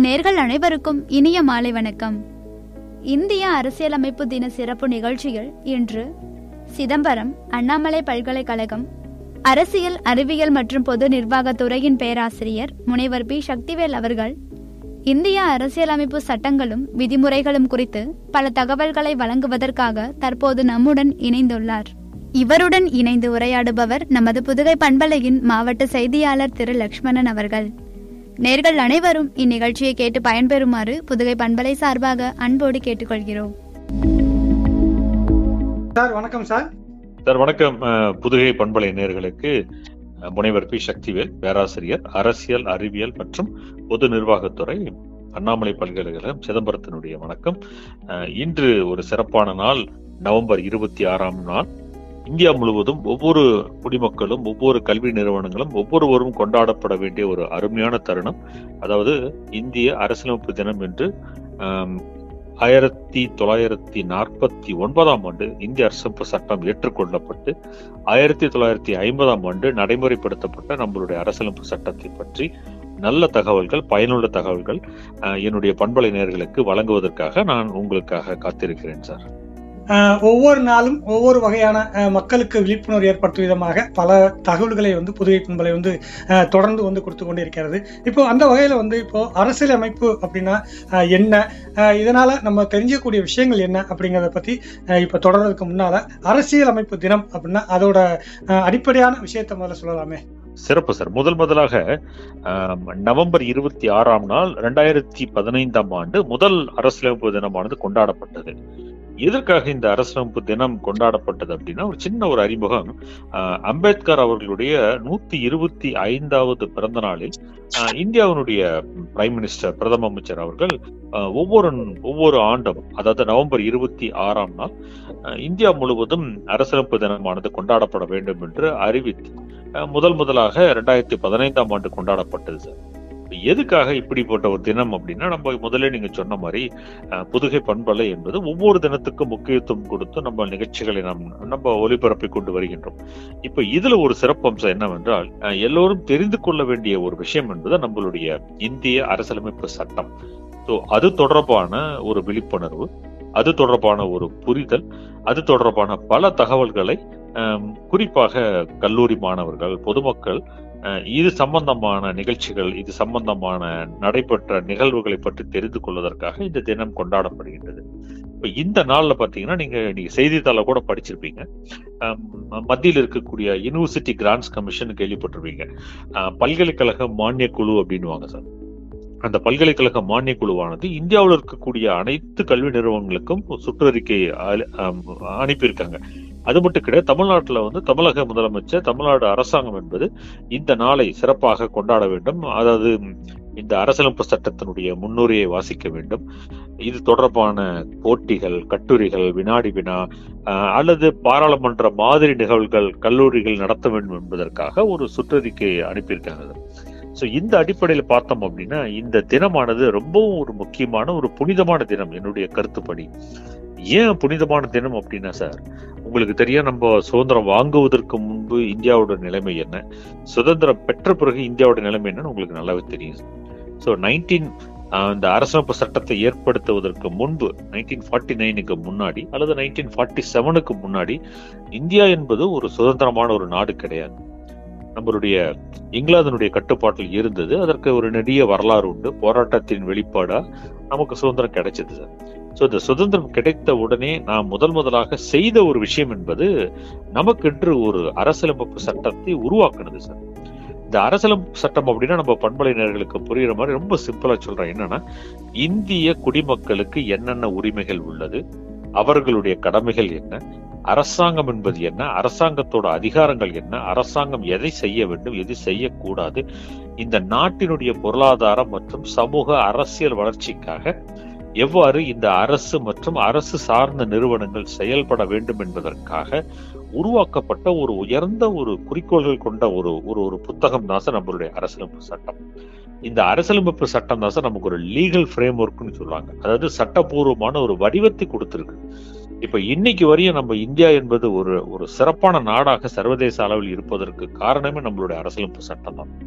நேர்கள் அனைவருக்கும் இனிய மாலை வணக்கம் இந்திய அரசியலமைப்பு தின சிறப்பு நிகழ்ச்சியில் இன்று சிதம்பரம் அண்ணாமலை பல்கலைக்கழகம் அரசியல் அறிவியல் மற்றும் பொது நிர்வாகத் துறையின் பேராசிரியர் முனைவர் பி சக்திவேல் அவர்கள் இந்திய அரசியலமைப்பு சட்டங்களும் விதிமுறைகளும் குறித்து பல தகவல்களை வழங்குவதற்காக தற்போது நம்முடன் இணைந்துள்ளார் இவருடன் இணைந்து உரையாடுபவர் நமது புதுகை பண்பலையின் மாவட்ட செய்தியாளர் திரு லக்ஷ்மணன் அவர்கள் நேர்கள் அனைவரும் இந்நிகழ்ச்சியை கேட்டு பயன்பெறுமாறு புதுகை பண்பலை சார்பாக அன்போடு கேட்டுக்கொள்கிறோம் சார் வணக்கம் சார் சார் வணக்கம் அஹ், புதுகை பண்பலை நேயர்களுக்கு அஹ், முனைவர் பி சக்திவேல் பேராசிரியர் அரசியல் அறிவியல் மற்றும் பொது நிர்வாகத்துறை அண்ணாமலை பல்கலைக்கழகம் சிதம்பரத்தினுடைய வணக்கம் அஹ், இன்று ஒரு சிறப்பான நாள் நவம்பர் இருபத்தி ஆறாம் நாள் இந்தியா முழுவதும் ஒவ்வொரு குடிமக்களும் ஒவ்வொரு கல்வி நிறுவனங்களும் ஒவ்வொருவரும் கொண்டாடப்பட வேண்டிய ஒரு அருமையான தருணம் அதாவது இந்திய அரசியலமைப்பு தினம் என்று ஆம், ஆயிரத்தி தொள்ளாயிரத்தி நாற்பத்தி ஒன்பதாம் ஆண்டு இந்திய அரசமைப்பு சட்டம் ஏற்றுக்கொள்ளப்பட்டு ஆயிரத்தி தொள்ளாயிரத்தி ஐம்பதாம் ஆண்டு நடைமுறைப்படுத்தப்பட்ட நம்மளுடைய அரசியலமைப்பு சட்டத்தை பற்றி நல்ல தகவல்கள் பயனுள்ள தகவல்கள் அஹ், என்னுடைய பண்பலை நேயர்களுக்கு வழங்குவதற்காக நான் உங்களுக்காக காத்திருக்கிறேன் சார் அஹ், ஒவ்வொரு நாளும் ஒவ்வொரு வகையான அஹ், மக்களுக்கு விழிப்புணர்வு ஏற்படுத்தும் விதமாக பல தகவல்களை வந்து புதுகை பண்பலை வந்து அஹ், தொடர்ந்து வந்து கொடுத்து கொண்டு இருக்கிறது இப்போ அந்த வகையில வந்து இப்போ அரசியலமைப்பு அப்படின்னா அஹ், என்ன அஹ், இதனால நம்ம தெரிஞ்சக்கூடிய விஷயங்கள் என்ன அப்படிங்கிறத பத்தி அஹ், இப்போ தொடர்றதுக்கு முன்னால அரசியலமைப்பு தினம் அப்படின்னா அதோட அஹ், அடிப்படையான விஷயத்தை முதல்ல சொல்லலாமே சிறப்பு சார் முதல் முதலாக ஆம், நவம்பர் இருபத்தி ஆறாம் நாள் ரெண்டாயிரத்தி பதினைந்தாம் ஆண்டு முதல் அரசியலமைப்பு தினமானது கொண்டாடப்பட்டது எதற்காக இந்த அரசியலமைப்பு தினம் கொண்டாடப்பட்டது அப்படின்னா ஒரு சின்ன ஒரு அறிமுகம் ஆஹ், அம்பேத்கர் அவர்களுடைய நூத்தி இருபத்தி ஐந்தாவது பிறந்த நாளில் ஆஹ், இந்தியாவினுடைய பிரைம் மினிஸ்டர் பிரதம அமைச்சர் அவர்கள் ஆஹ், ஒவ்வொரு ஒவ்வொரு ஆண்டும் அதாவது நவம்பர் இருபத்தி ஆறாம் நாள் ஆஹ், இந்தியா முழுவதும் அரசியலமைப்பு தினமானது கொண்டாடப்பட வேண்டும் என்று அறிவித்து அஹ் முதல் முதலாக ரெண்டாயிரத்தி பதினைந்தாம் ஆண்டு கொண்டாடப்பட்டது சார் இப்ப எதுக்காக இப்படிப்பட்ட ஒரு தினம் அப்படின்னா நம்ம முதல்ல நீங்க சொன்ன மாதிரி அஹ், புதுகை பண்பலை என்பது ஒவ்வொரு தினத்துக்கும் முக்கியத்துவம் கொடுத்து நம்ம நிகழ்ச்சிகளை நாம் நம்ம ஒளிபரப்பி கொண்டு வருகின்றோம் இப்ப இதுல ஒரு சிறப்பம்சம் என்னவென்றால் அஹ், எல்லோரும் தெரிந்து கொள்ள வேண்டிய ஒரு விஷயம் என்பது நம்மளுடைய இந்திய அரசியலமைப்பு சட்டம் ஸோ அது தொடர்பான ஒரு விழிப்புணர்வு அது தொடர்பான ஒரு புரிதல் அது தொடர்பான பல தகவல்களை ஆம், குறிப்பாக கல்லூரி மாணவர்கள் பொதுமக்கள் அஹ், இது சம்பந்தமான நிகழ்ச்சிகள் இது சம்பந்தமான நடைபெற்ற நிகழ்வுகளை பற்றி தெரிந்து கொள்வதற்காக இந்த தினம் கொண்டாடப்படுகின்றது இப்ப இந்த நாள்ல பாத்தீங்கன்னா நீங்க நீங்க செய்தித்தாள கூட படிச்சிருப்பீங்க ஆம், மத்தியில் இருக்கக்கூடிய யூனிவர்சிட்டி கிராண்ட்ஸ் கமிஷன் கேள்விப்பட்டிருப்பீங்க அஹ், பல்கலைக்கழக மானிய குழு அப்படின்னுவாங்க சார் அந்த பல்கலைக்கழக மானிய குழுவானது இந்தியாவில் இருக்கக்கூடிய அனைத்து கல்வி நிறுவனங்களுக்கும் சுற்றறிக்கை அலி- ஆம், அனுப்பியிருக்காங்க அது மட்டும் கிடையாது தமிழ்நாட்டுல வந்து தமிழக முதலமைச்சர் தமிழ்நாடு அரசாங்கம் என்பது இந்த நாளை சிறப்பாக கொண்டாட வேண்டும் அதாவது ம், இந்த அரசியலமைப்பு சட்டத்தினுடைய முன்னுரையை வாசிக்க வேண்டும் இது தொடர்பான போட்டிகள் கட்டுரைகள் வினாடி வினா அஹ், அல்லது பாராளுமன்ற மாதிரி நிகழ்வுகள் கல்லூரிகள் நடத்த வேண்டும் என்பதற்காக ஒரு சுற்றறிக்கை அனுப்பியிருக்காங்க ஸோ இந்த அடிப்படையில் பார்த்தோம் அப்படின்னா இந்த தினமானது ரொம்பவும் ஒரு முக்கியமான ஒரு புனிதமான தினம் என்னுடைய கருத்துப்படி ஏன் புனிதமான தினம் அப்படின்னா சார் உங்களுக்கு தெரியும் நம்ம சுதந்திரம் வாங்குவதற்கு முன்பு இந்தியாவோட நிலைமை என்ன சுதந்திரம் பெற்ற பிறகு இந்தியாவோட நிலைமை என்னன்னு உங்களுக்கு நல்லாவே தெரியும் ஸோ நைன்டீன் இந்த அரசமைப்பு சட்டத்தை ஏற்படுத்துவதற்கு முன்பு நைன்டீன் ஃபார்ட்டி நைனுக்கு முன்னாடி அல்லது நைன்டீன் ஃபார்ட்டி செவனுக்கு முன்னாடி இந்தியா என்பது ஒரு சுதந்திரமான ஒரு நாடு கிடையாது நம்மளுடைய இங்கிலாந்தினுடைய கட்டுப்பாட்டில் இருந்தது அதற்கு ஒரு நெடிய வரலாறு உண்டு போராட்டத்தின் வெளிப்பாடா நமக்கு சுதந்திரம் கிடைச்சது சார் ஸோ இந்த சுதந்திரம் கிடைத்த உடனே நாம் முதல் முதலாக செய்த ஒரு விஷயம் என்பது நமக்கென்று ஒரு அரசியலமைப்பு சட்டத்தை உருவாக்குனது சார் இந்த அரசியலமைப்பு சட்டம் அப்படின்னா நம்ம பண்பலையினர்களுக்கு புரியுற மாதிரி ரொம்ப சிம்பிளா சொல்றேன் என்னன்னா இந்திய குடிமக்களுக்கு என்னென்ன உரிமைகள் உள்ளது அவர்களுடைய கடமைகள் என்ன அரசாங்கம் என்பது என்ன அரசாங்கத்தோட அதிகாரங்கள் என்ன அரசாங்கம் எதை செய்ய வேண்டும் எது செய்யக்கூடாது இந்த நாட்டினுடைய பொருளாதார மற்றும் சமூக அரசியல் வளர்ச்சிக்காக எவ்வாறு இந்த அரசு மற்றும் அரசு சார்ந்த நிறுவனங்கள் செயல்பட வேண்டும் என்பதற்காக உருவாக்கப்பட்ட ஒரு உயர்ந்த ஒரு குறிக்கோள்கள் கொண்ட ஒரு ஒரு ஒரு புத்தகம் தான் சார் நம்மளுடைய அரசியலமைப்பு சட்டம் இந்த அரசியலமைப்பு சட்டம் தான் சார் நமக்கு ஒரு லீகல் ஃப்ரேம் ஒர்க்னு சொல்லுவாங்க அதாவது சட்டபூர்வமான ஒரு வடிவத்தை கொடுத்திருக்கு இப்ப இன்னைக்கு வரையும் நம்ம இந்தியா என்பது ஒரு ஒரு சிறப்பான நாடாக சர்வதேச அளவில் இருப்பதற்கு காரணமே நம்மளுடைய அரசியலமைப்பு சட்டம் தான்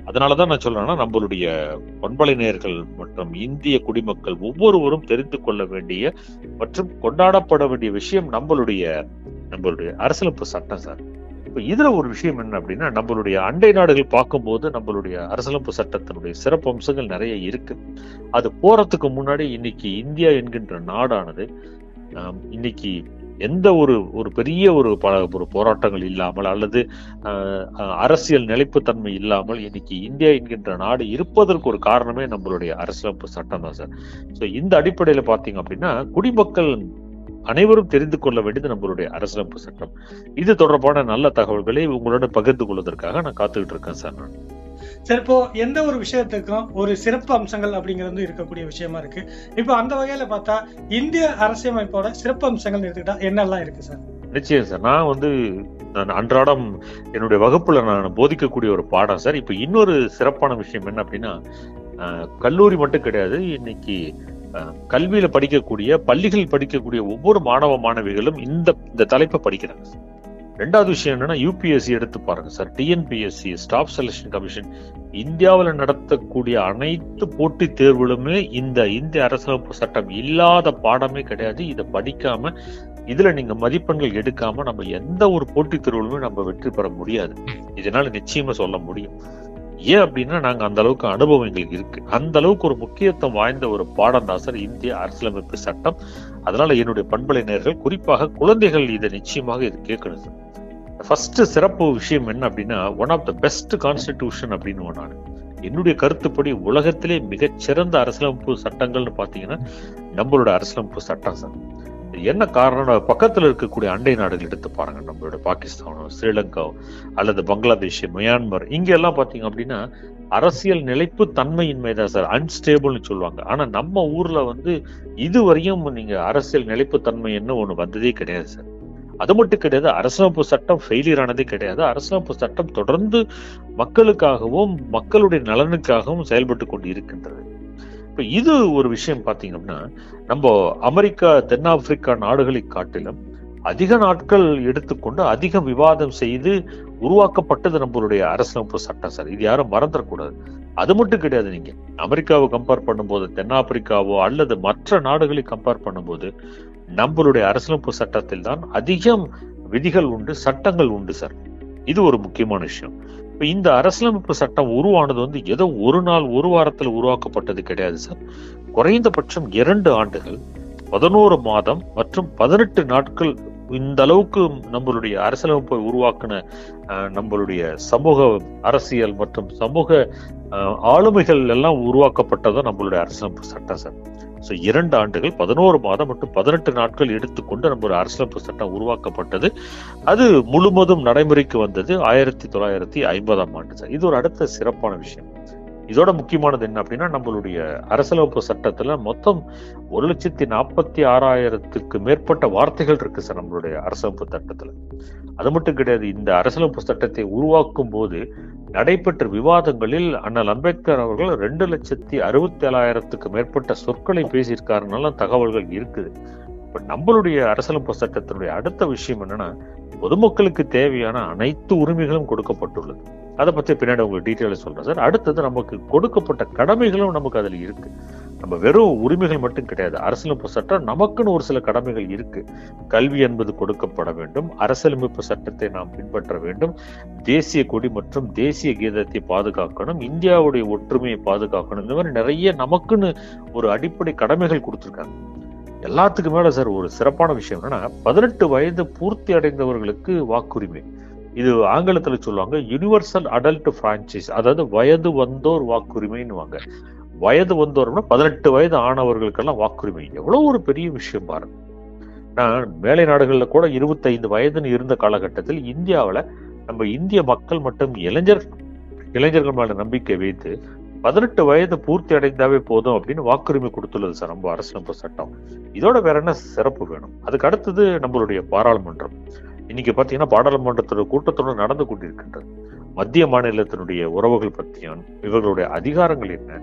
அதனாலதான் நான் சொல்றேன்னா நம்மளுடைய பண்பலை நேயர்கள் மற்றும் இந்திய குடிமக்கள் ஒவ்வொருவரும் தெரிந்து கொள்ள வேண்டிய மற்றும் கொண்டாடப்பட வேண்டிய விஷயம் நம்மளுடைய நம்மளுடைய அரசியலமைப்பு சட்டம் சார் இப்ப இதுல ஒரு விஷயம் என்ன அப்படின்னா நம்மளுடைய அண்டை நாடுகள் பார்க்கும்போது நம்மளுடைய அரசியலமைப்பு சட்டத்தினுடைய சிறப்பு அம்சங்கள் நிறைய இருக்கு அது போறதுக்கு முன்னாடி இன்னைக்கு இந்தியா என்கின்ற நாடானது ஆம், இன்னைக்கு எந்த ஒரு ஒரு பெரிய ஒரு ப- ஒரு போராட்டங்கள் இல்லாமல் அல்லது ஆஹ், ஆஹ், அரசியல் நிலைப்புத்தன்மை இல்லாமல் இன்னைக்கு இந்தியா என்கின்ற நாடு இருப்பதற்கு ஒரு காரணமே நம்மளுடைய அரசியலமைப்பு சட்டம் தான் சார் ஸோ இந்த அடிப்படையில பாத்தீங்க அப்படின்னா குடிமக்கள் அனைவரும் தெரிந்து கொள்ள வேண்டியது நம்மளுடைய அரசியலமைப்பு சட்டம் இது தொடர்பான நல்ல தகவல்களை உங்களோட பகிர்ந்து கொள்வதற்காக நான் காத்துக்கிட்டு இருக்கேன் சார் நான் சரி இப்போ எந்த ஒரு விஷயத்துக்கும் ஒரு சிறப்பு அம்சங்கள் அப்படிங்கிறது இருக்கக்கூடிய விஷயமா இருக்கு இப்போ அந்த வகையில பார்த்தா இந்திய அரசியலமைப்போட சிறப்பு அம்சங்கள் எடுத்துக்கிட்டா என்னெல்லாம் இருக்கு சார் நிச்சயம் சார் நான் வந்து நான் அன்றாடம் என்னுடைய வகுப்புல நான் போதிக்கக்கூடிய ஒரு பாடம் சார் இப்ப இன்னொரு சிறப்பான விஷயம் என்ன அப்படின்னா ஆஹ், கல்லூரி மட்டும் கிடையாது இன்னைக்கு ஆஹ், கல்வியில படிக்கக்கூடிய பள்ளிகள் படிக்கக்கூடிய ஒவ்வொரு மாணவ மாணவிகளும் இந்த இந்த தலைப்பை படிக்கிறாங்க சார். ரெண்டாவது விஷயம் என்னன்னா யூபிஎஸ்சி எடுத்து பாருங்க sir TNPSC staff selection commission இந்தியாவில் நடத்தக்கூடிய அனைத்து போட்டித் தேர்வுகளுமே இந்த இந்திய அரசியலமைப்பு சட்டம் இல்லாத பாடமே கிடையாது இதை படிக்காம இதுல நீங்க மதிப்பெண்கள் எடுக்காம நம்ம எந்த ஒரு போட்டித் தேர்வுலுமே நம்ம வெற்றி பெற முடியாது இதனால நிச்சயமா சொல்ல முடியும் ஏன் அப்படின்னா நாங்க அந்த அளவுக்கு அனுபவம் எங்களுக்கு இருக்கு அந்த அளவுக்கு ஒரு முக்கியத்துவம் வாய்ந்த ஒரு பாடம் தான் சார் இந்திய அரசியலமைப்பு சட்டம் அதனால என்னுடைய பண்பலையினர்கள் குறிப்பாக குழந்தைகள் இதை நிச்சயமாக இது கேட்கணும் சார் ஃபர்ஸ்ட் சிறப்பு விஷயம் என்ன அப்படின்னா one of the best constitution அப்படின்னு நான் என்னுடைய கருத்துப்படி உலகத்திலே மிகச்சிறந்த அரசியலமைப்பு சட்டங்கள்னு பாத்தீங்கன்னா நம்மளோட அரசியலமைப்பு சட்டம் சார் இது என்ன காரணம் பக்கத்துல இருக்கக்கூடிய அண்டை நாடுகள் எடுத்து பாருங்க நம்மளோட பாகிஸ்தானோ ஸ்ரீலங்காவோ அல்லது பங்களாதேஷ் மியான்மர் இங்க எல்லாம் பாத்தீங்க அப்படின்னா அரசியல் நிலைப்பு தன்மையின்மை தான் சார் அன்ஸ்டேபிள்னு சொல்லுவாங்க ஆனா நம்ம ஊர்ல வந்து இதுவரையும் நீங்க அரசியல் நிலைப்பு தன்மை என்ன ஒண்ணு வந்ததே கிடையாது சார் அது மட்டும் கிடையாது அரசியலமைப்பு சட்டம் ஃபெயிலியர் ஆனதே கிடையாது அரசியலமைப்பு சட்டம் தொடர்ந்து மக்களுக்காகவும் மக்களுடைய நலனுக்காகவும் செயல்பட்டு கொண்டு இருக்கின்றது இப்ப இது ஒரு விஷயம் பாத்தீங்கன்னா நம்ம அமெரிக்கா தென்னாப்பிரிக்கா நாடுகளை காட்டிலும் அதிக நாட்கள் எடுத்துக்கொண்டு அதிக விவாதம் செய்து உருவாக்கப்பட்டது நம்மளுடைய அரசியலமைப்பு சட்டம் சார் இது யாரும் மறந்துடக்கூடாது அது மட்டும் கிடையாது நீங்க அமெரிக்காவை கம்பேர் பண்ணும்போது தென்னாப்பிரிக்காவோ அல்லது மற்ற நாடுகளை கம்பேர் பண்ணும்போது நம்மளுடைய அரசியலமைப்பு சட்டத்தில் தான் அதிகம் விதிகள் உண்டு சட்டங்கள் உண்டு சார் இது ஒரு முக்கியமான விஷயம் இப்ப இந்த அரசியலமைப்பு சட்டம் உருவானது வந்து ஏதோ ஒரு நாள் ஒரு வாரத்துல உருவாக்கப்பட்டது கிடையாது சார் குறைந்தபட்சம் இரண்டு ஆண்டுகள் பதினோரு மாதம் மற்றும் பதினெட்டு நாட்கள் இந்த அளவுக்கு நம்மளுடைய அரசியலமைப்பை உருவாக்கின அஹ், நம்மளுடைய சமூக அரசியல் மற்றும் சமூக அஹ், ஆளுமைகள் எல்லாம் உருவாக்கப்பட்டதும் நம்மளுடைய அரசியலமைப்பு சட்டம் சார் ஸோ இரண்டு ஆண்டுகள் பதினோரு மாதம் மற்றும் பதினெட்டு நாட்கள் எடுத்துக்கொண்டு நம்மளுடைய அரசியலமைப்பு சட்டம் உருவாக்கப்பட்டது அது முழுவதும் நடைமுறைக்கு வந்தது ஆயிரத்தி தொள்ளாயிரத்தி ஐம்பதாம் ஆண்டு சார் இது ஒரு அடுத்த சிறப்பான விஷயம் இதோட முக்கியமானது என்ன அப்படின்னா நம்மளுடைய அரசியலமைப்பு சட்டத்துல மொத்தம் ஒரு லட்சத்தி நாற்பத்தி ஆறாயிரத்துக்கு மேற்பட்ட வார்த்தைகள் இருக்கு சார் நம்மளுடைய அரசியலமைப்பு சட்டத்துல அது மட்டும் கிடையாது இந்த அரசியலமைப்பு சட்டத்தை உருவாக்கும் போது நடைபெற்ற விவாதங்களில் அண்ணல் அம்பேத்கர் அவர்கள் ரெண்டு லட்சத்தி அறுபத்தி ஏழாயிரத்துக்கு மேற்பட்ட சொற்களை பேசியிருக்காருனால தகவல்கள் இருக்குது இப்ப நம்மளுடைய அரசியலமைப்பு சட்டத்தினுடைய அடுத்த விஷயம் என்னன்னா பொதுமக்களுக்கு தேவையான அனைத்து உரிமைகளும் கொடுக்கப்பட்டுள்ளது அதை பத்தி பின்னாடி உங்களுக்கு டீட்டெயில சொல்றேன் சார் அடுத்தது நமக்கு கொடுக்கப்பட்ட கடமைகளும் நமக்கு அதுல இருக்கு நம்ம வெறும் உரிமைகள் மட்டும் கிடையாது அரசியலமைப்பு சட்டம் நமக்குன்னு ஒரு சில கடமைகள் இருக்கு கல்வி என்பது கொடுக்கப்பட வேண்டும் அரசியலமைப்பு சட்டத்தை நாம் பின்பற்ற வேண்டும் தேசிய கொடி மற்றும் தேசிய கீதத்தை பாதுகாக்கணும் இந்தியாவுடைய ஒற்றுமையை பாதுகாக்கணும் இந்த மாதிரி நிறைய நமக்குன்னு ஒரு அடிப்படை கடமைகள் கொடுத்துருக்காங்க எல்லாத்துக்கு மேல சார் ஒரு சிறப்பான விஷயம் என்னன்னா பதினெட்டு வயது பூர்த்தி அடைந்தவர்களுக்கு வாக்குரிமை இது ஆங்கிலத்துல சொல்லுவாங்க யுனிவர்சல் அடல்ட் பிரான்ச்சைஸ் அதாவது வயது வந்தோர் வாக்குரிமைன்னு வயது வந்தோர்னா பதினெட்டு வயது ஆனவர்களுக்கெல்லாம் வாக்குரிமை எவ்வளவு ஒரு பெரிய விஷயம் பாருங்க நான் மேலை நாடுகள்ல கூட இருபத்தைந்து வயதுன்னு இருந்த காலகட்டத்தில் இந்தியாவுல நம்ம இந்திய மக்கள் மற்றும் இளைஞர் இளைஞர்கள் மேல நம்பிக்கை வைத்து பதினெட்டு வயது பூர்த்தி அடைந்தாவே போதும் அப்படின்னு வாக்குரிமை கொடுத்துள்ளது சார் நம்ம அரசியலமைப்பு சட்டம் இதோட வேற என்ன சிறப்பு வேணும் அதுக்கு அடுத்தது நம்மளுடைய பாராளுமன்றம் இன்னைக்கு பாத்தீங்கன்னா பாராளுமன்றத்தோட கூட்டத்தொடர் நடந்து கொண்டிருக்கின்றது மத்திய மாநிலத்தினுடைய உறவுகள் பற்றியும் இவர்களுடைய அதிகாரங்கள் என்ன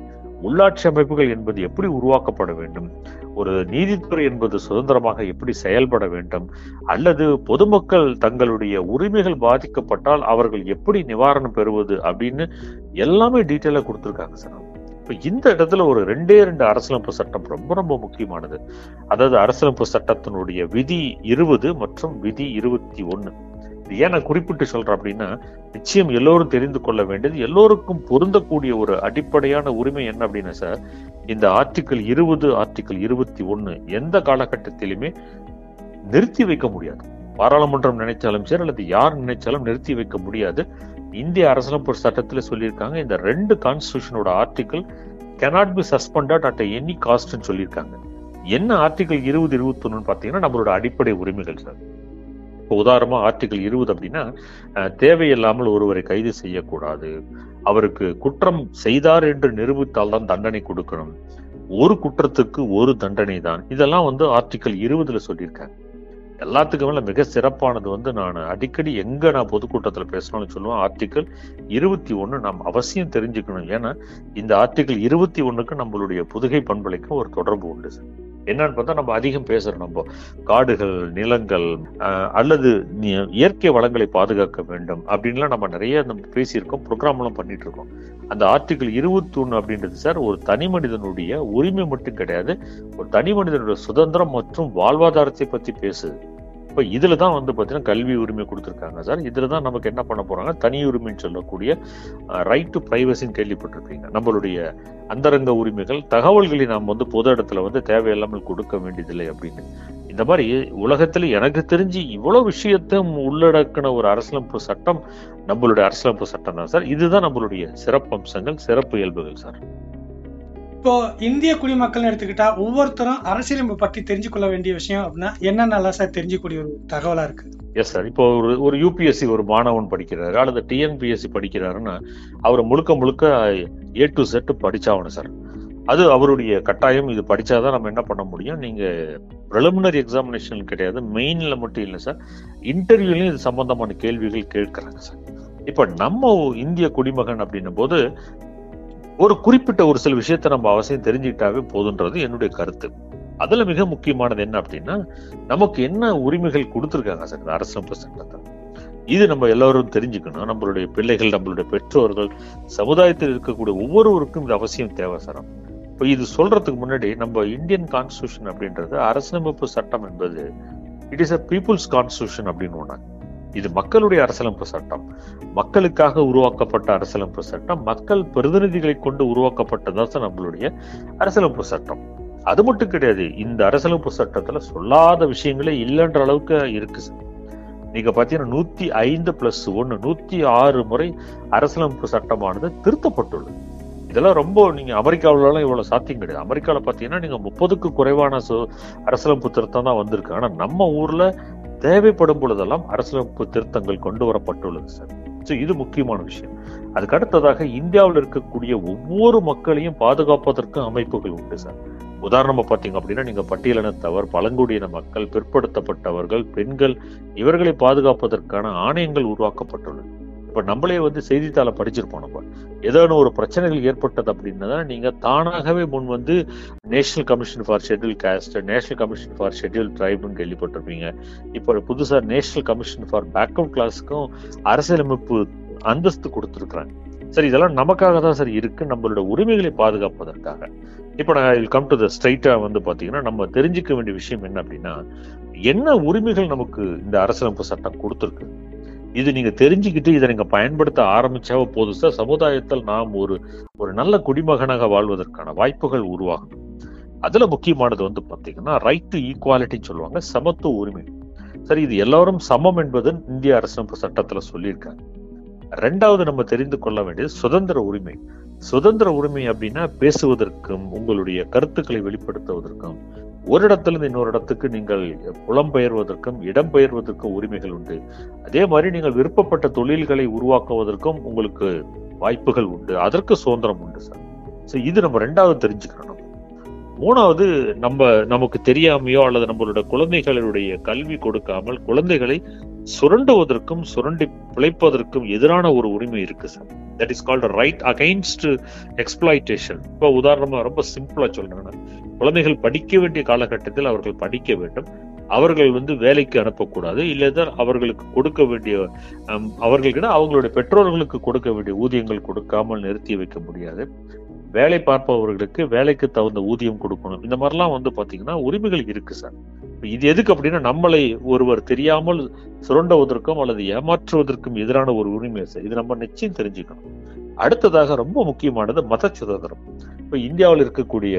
உள்ளாட்சி அமைப்புகள் என்பது எப்படி உருவாக்கப்பட வேண்டும் ஒரு நீதித்துறை என்பது சுதந்திரமாக எப்படி செயல்பட வேண்டும் அல்லது பொதுமக்கள் தங்களுடைய உரிமைகள் பாதிக்கப்பட்டால் அவர்கள் எப்படி நிவாரணம் பெறுவது அப்படின்னு எல்லாமே டீட்டெயிலா கொடுத்துருக்காங்க சார் இப்ப இந்த இடத்துல ஒரு ரெண்டே ரெண்டு அரசியலமைப்பு சட்டம் ரொம்ப ரொம்ப முக்கியமானது அதாவது அரசியலமைப்பு சட்டத்தினுடைய விதி இருபது மற்றும் விதி இருபத்தி ஒன்னு இது ஏன் நான் குறிப்பிட்டு சொல்றேன் அப்படின்னா நிச்சயம் எல்லோரும் தெரிந்து கொள்ள வேண்டியது எல்லோருக்கும் பொருந்தக்கூடிய ஒரு அடிப்படையான உரிமை என்ன அப்படின்னா சார் இந்த ஆர்டிக்கிள் இருபது ஆர்டிக்கிள் இருபத்தி ஒன்னு எந்த காலகட்டத்திலுமே நிறுத்தி வைக்க முடியாது பாராளுமன்றம் நினைச்சாலும் சரி அல்லது யார் நினைச்சாலும் நிறுத்தி வைக்க முடியாது இந்திய அரசியலமைப்பு சட்டத்தில் சொல்லியிருக்காங்க இந்த ரெண்டு கான்ஸ்டியூஷனோட article cannot be suspended at any காஸ்ட்னு சொல்லியிருக்காங்க என்ன ஆர்டிகிள் இருபது இருபத்தி ஒன்னு பாத்தீங்கன்னா நம்மளோட அடிப்படை உரிமைகள் சார் இப்போ உதாரணமா ஆர்டிகிள் இருபது அப்படின்னா அஹ், தேவையில்லாமல் ஒருவரை கைது செய்யக்கூடாது அவருக்கு குற்றம் செய்தார் என்று நிரூபித்தால் தான் தண்டனை கொடுக்கணும் ஒரு குற்றத்துக்கு ஒரு தண்டனை தான் இதெல்லாம் வந்து ஆர்டிகிள் இருபதுல சொல்லியிருக்காங்க எல்லாத்துக்கும் மேல மிக சிறப்பானது வந்து நான் அடிக்கடி எங்க நான் பொதுக்கூட்டத்துல பேசணும்னு சொல்லுவேன் ஆர்டிகிள் இருபத்தி ஒண்ணு நாம் அவசியம் தெரிஞ்சுக்கணும் ஏன்னா இந்த ஆர்டிகிள் இருபத்தி ஒண்ணுக்கு நம்மளுடைய புதுகை பண்பலைக்கும் ஒரு தொடர்பு உண்டு சார் என்னன்னு பார்த்தா நம்ம அதிகம் பேசுறோம் நம்ம காடுகள் நிலங்கள் அஹ், அல்லது நி- இயற்கை வளங்களை பாதுகாக்க வேண்டும் அப்படின்லாம் நம்ம நிறைய நம்ம பேசியிருக்கோம் ப்ரோக்ராம் எல்லாம் பண்ணிட்டு இருக்கோம் அந்த ஆர்டிகிள் இருபத்தி ஒண்ணு அப்படின்றது சார் ஒரு தனி மனிதனுடைய உரிமை மட்டும் கிடையாது ஒரு தனி மனிதனுடைய சுதந்திரம் மற்றும் வாழ்வாதாரத்தை பத்தி பேசுது இப்ப இதுல தான் வந்து பாத்தீங்கன்னா கல்வி உரிமை கொடுத்திருக்காங்க சார் இதுல தான் நமக்கு என்ன பண்ண போறாங்க தனி உரிமைன்னு சொல்லக்கூடிய ரைட் டு பிரைவசின்னு கேள்விப்பட்டிருப்பீங்க நம்மளுடைய அந்தரங்க உரிமைகள் தகவல்களை நாம் வந்து பொது இடத்துல வந்து தேவையில்லாமல் கொடுக்க வேண்டியதில்லை அப்படின்னு இந்த மாதிரி உலகத்துல எனக்கு தெரிஞ்சு இவ்வளவு விஷயத்தையும் உள்ளடக்கின ஒரு அரசியலமைப்பு சட்டம் நம்மளுடைய அரசியலமைப்பு சட்டம் தான் சார் இதுதான் நம்மளுடைய சிறப்பு அம்சங்கள் சிறப்பு இயல்புகள் சார் இப்போ இந்திய குடிமக்கள்னு எடுத்துக்கிட்டா ஒவ்வொருத்தரும் அரசியலமைப்பு பத்தி தெரிஞ்சு கொள்ள வேண்டிய விஷயம் அப்படின்னா என்னென்னலாம் சார் தெரிஞ்சுக்கூடிய ஒரு தகவலா இருக்கு எஸ் சார் இப்போ ஒரு ஒரு யூபிஎஸ்சி ஒரு மாணவன் படிக்கிறாரு அல்லது டிஎன்பிஎஸ்சி படிக்கிறாருன்னா அவர் முழுக்க முழுக்க ஏ டு செட் படிச்சாகணும் சார் அது அவருடைய கட்டாயம் இது படிச்சாதான் நம்ம என்ன பண்ண முடியும் நீங்க ப்ரிலிமினரி எக்ஸாமினேஷன் கிடையாது மெயின்ல மட்டும் இல்லை சார் இன்டர்வியூலையும் இது சம்பந்தமான கேள்விகள் கேட்கறாங்க சார் இப்ப நம்ம இந்திய குடிமகன் அப்படின்னும் போது ஒரு குறிப்பிட்ட ஒரு சில விஷயத்தை நம்ம அவசியம் தெரிஞ்சுக்கிட்டாவே போதுன்றது என்னுடைய கருத்து அதுல மிக முக்கியமானது என்ன அப்படின்னா நமக்கு என்ன உரிமைகள் கொடுத்துருக்காங்க சார் இந்த அரசியலமைப்பு சட்டத்தை இது நம்ம எல்லாரும் தெரிஞ்சுக்கணும் நம்மளுடைய பிள்ளைகள் நம்மளுடைய பெற்றோர்கள் சமுதாயத்தில் இருக்கக்கூடிய ஒவ்வொருவருக்கும் இது அவசியம் தேவை சார் இப்போ இது சொல்றதுக்கு முன்னாடி நம்ம இந்தியன் கான்ஸ்டியூஷன் அப்படின்றது அரசியலமைப்பு சட்டம் என்பது it is a people's constitution அப்படின்னு ஒண்ணு இது மக்களுடைய அரசியலமைப்பு சட்டம் மக்களுக்காக உருவாக்கப்பட்ட அரசியலமைப்பு சட்டம் மக்கள் பிரதிநிதிகளை கொண்டு உருவாக்கப்பட்டதான் சார் நம்மளுடைய அரசியலமைப்பு சட்டம் அது மட்டும் கிடையாது இந்த அரசியலமைப்பு சட்டத்துல சொல்லாத விஷயங்களே இல்லைன்ற அளவுக்கு இருக்கு சார் நீங்க பாத்தீங்கன்னா நூத்தி ஐந்து பிளஸ் ஒன்னு நூத்தி ஆறு முறை அரசியலமைப்பு சட்டமானது திருத்தப்பட்டுள்ளது இதெல்லாம் ரொம்ப நீங்க அமெரிக்காவிலலாம் இவ்வளவு சாத்தியம் கிடையாது அமெரிக்கால பாத்தீங்கன்னா நீங்க முப்பதுக்கு குறைவான சு- அரசியலமைப்பு திருத்தம் தான் வந்திருக்கு ஆனா நம்ம ஊர்ல தேவைப்படும் பொழுதெல்லாம் அரசியலமைப்பு திருத்தங்கள் கொண்டு வரப்பட்டுள்ளது சார் ஸோ இது முக்கியமான விஷயம் அதுக்கு அடுத்ததாக இந்தியாவில் இருக்கக்கூடிய ஒவ்வொரு மக்களையும் பாதுகாப்பதற்கு அமைப்புகள் உண்டு சார் உதாரணமா பாத்தீங்க அப்படின்னா நீங்க பட்டியலினத்தவர் பழங்குடியின மக்கள் பிற்படுத்தப்பட்டவர்கள் பெண்கள் இவர்களை பாதுகாப்பதற்கான ஆணையங்கள் உருவாக்கப்பட்டுள்ளது இப்ப நம்மளே வந்து செய்தித்தாளை படிச்சிருப்போம் நம்ம ஏதோன்னு ஒரு பிரச்சனைகள் ஏற்பட்டது அப்படின்னா நீங்க தானாகவே முன் வந்து national commission for schedule caste national commission for schedule ட்ரைப்னு கேள்விப்பட்டிருப்பீங்க இப்போ புதுசா நேஷனல் கமிஷன் ஃபார் பேக்அவுட் கிளாஸ்க்கும் அரசியலமைப்பு அந்தஸ்து கொடுத்துருக்குறாங்க சரி இதெல்லாம் நமக்காக தான் சார் இருக்கு நம்மளோட உரிமைகளை பாதுகாப்பதற்காக இப்போ நான் கம் டு த ஸ்ட்ரைட்டா வந்து பாத்தீங்கன்னா நம்ம தெரிஞ்சுக்க வேண்டிய விஷயம் என்ன அப்படின்னா என்ன உரிமைகள் நமக்கு இந்த அரசியலமைப்பு சட்டம் கொடுத்துருக்கு இது நீங்க தெரிஞ்சுக்கிட்டு இதை நீங்க பயன்படுத்த ஆரம்பிச்சாவ போதும் சார் சமுதாயத்தில் நாம் ஒரு ஒரு நல்ல குடிமகனாக வாழ்வதற்கான வாய்ப்புகள் உருவாகும் அதுல முக்கியமானது வந்து பாத்தீங்கன்னா ரைட் டு ஈக்குவாலிட்டின்னு சொல்லுவாங்க சமத்துவ உரிமை சரி இது எல்லாரும் சமம் என்பது இந்திய அரசியலமைப்பு சட்டத்துல சொல்லியிருக்காங்க ரெண்டாவது நம்ம தெரிந்து கொள்ள வேண்டியது சுதந்திர உரிமை சுதந்திர உரிமை அப்படின்னா பேசுவதற்கும் உங்களுடைய கருத்துக்களை வெளிப்படுத்துவதற்கும் ஒரு இடத்துல இருந்து இன்னொரு இடத்துக்கு நீங்கள் புலம்பெயர்வதற்கும் இடம்பெயர்வதற்கும் உரிமைகள் உண்டு அதே மாதிரி நீங்கள் விருப்பப்பட்ட தொழில்களை உருவாக்குவதற்கும் உங்களுக்கு வாய்ப்புகள் உண்டு அதற்கு சுதந்திரம் உண்டு சார் ஸோ இது நம்ம ரெண்டாவது தெரிஞ்சுக்கணும் நம்ம. மூணாவது நம்ம நமக்கு தெரியாமையோ அல்லது நம்மளோட குழந்தைகளுடைய கல்வி கொடுக்காமல் குழந்தைகளை சுரண்டுவதற்கும் சுரண்டி பிழைப்பதற்கும் எதிரான ஒரு உரிமை இருக்கு sir that is called right against exploitation இப்போ உதாரணமா ரொம்ப சிம்பிளா சொல்றேன் குழந்தைகள் படிக்க வேண்டிய காலகட்டத்தில் அவர்கள் படிக்க வேண்டும் அவர்கள் வந்து வேலைக்கு அனுப்பக்கூடாது இல்லைதான் அவர்களுக்கு கொடுக்க வேண்டிய ஹம், அவர்களுக்கு அவங்களுடைய பெற்றோர்களுக்கு கொடுக்க வேண்டிய ஊதியங்கள் கொடுக்காமல் நிறுத்தி வைக்க முடியாது வேலை பார்ப்பவர்களுக்கு வேலைக்கு தகுந்த ஊதியம் கொடுக்கணும் இந்த மாதிரிலாம் வந்து பாத்தீங்கன்னா உரிமைகள் இருக்கு சார் இப்ப இது எதுக்கு அப்படின்னா நம்மளை ஒருவர் தெரியாமல் சுரண்டுவதற்கும் அல்லது ஏமாற்றுவதற்கும் எதிரான ஒரு உரிமை சார் இது நம்ம நிச்சயம் தெரிஞ்சுக்கணும் அடுத்ததாக ரொம்ப முக்கியமானது மத சுதந்திரம் இப்ப இந்தியாவில் இருக்கக்கூடிய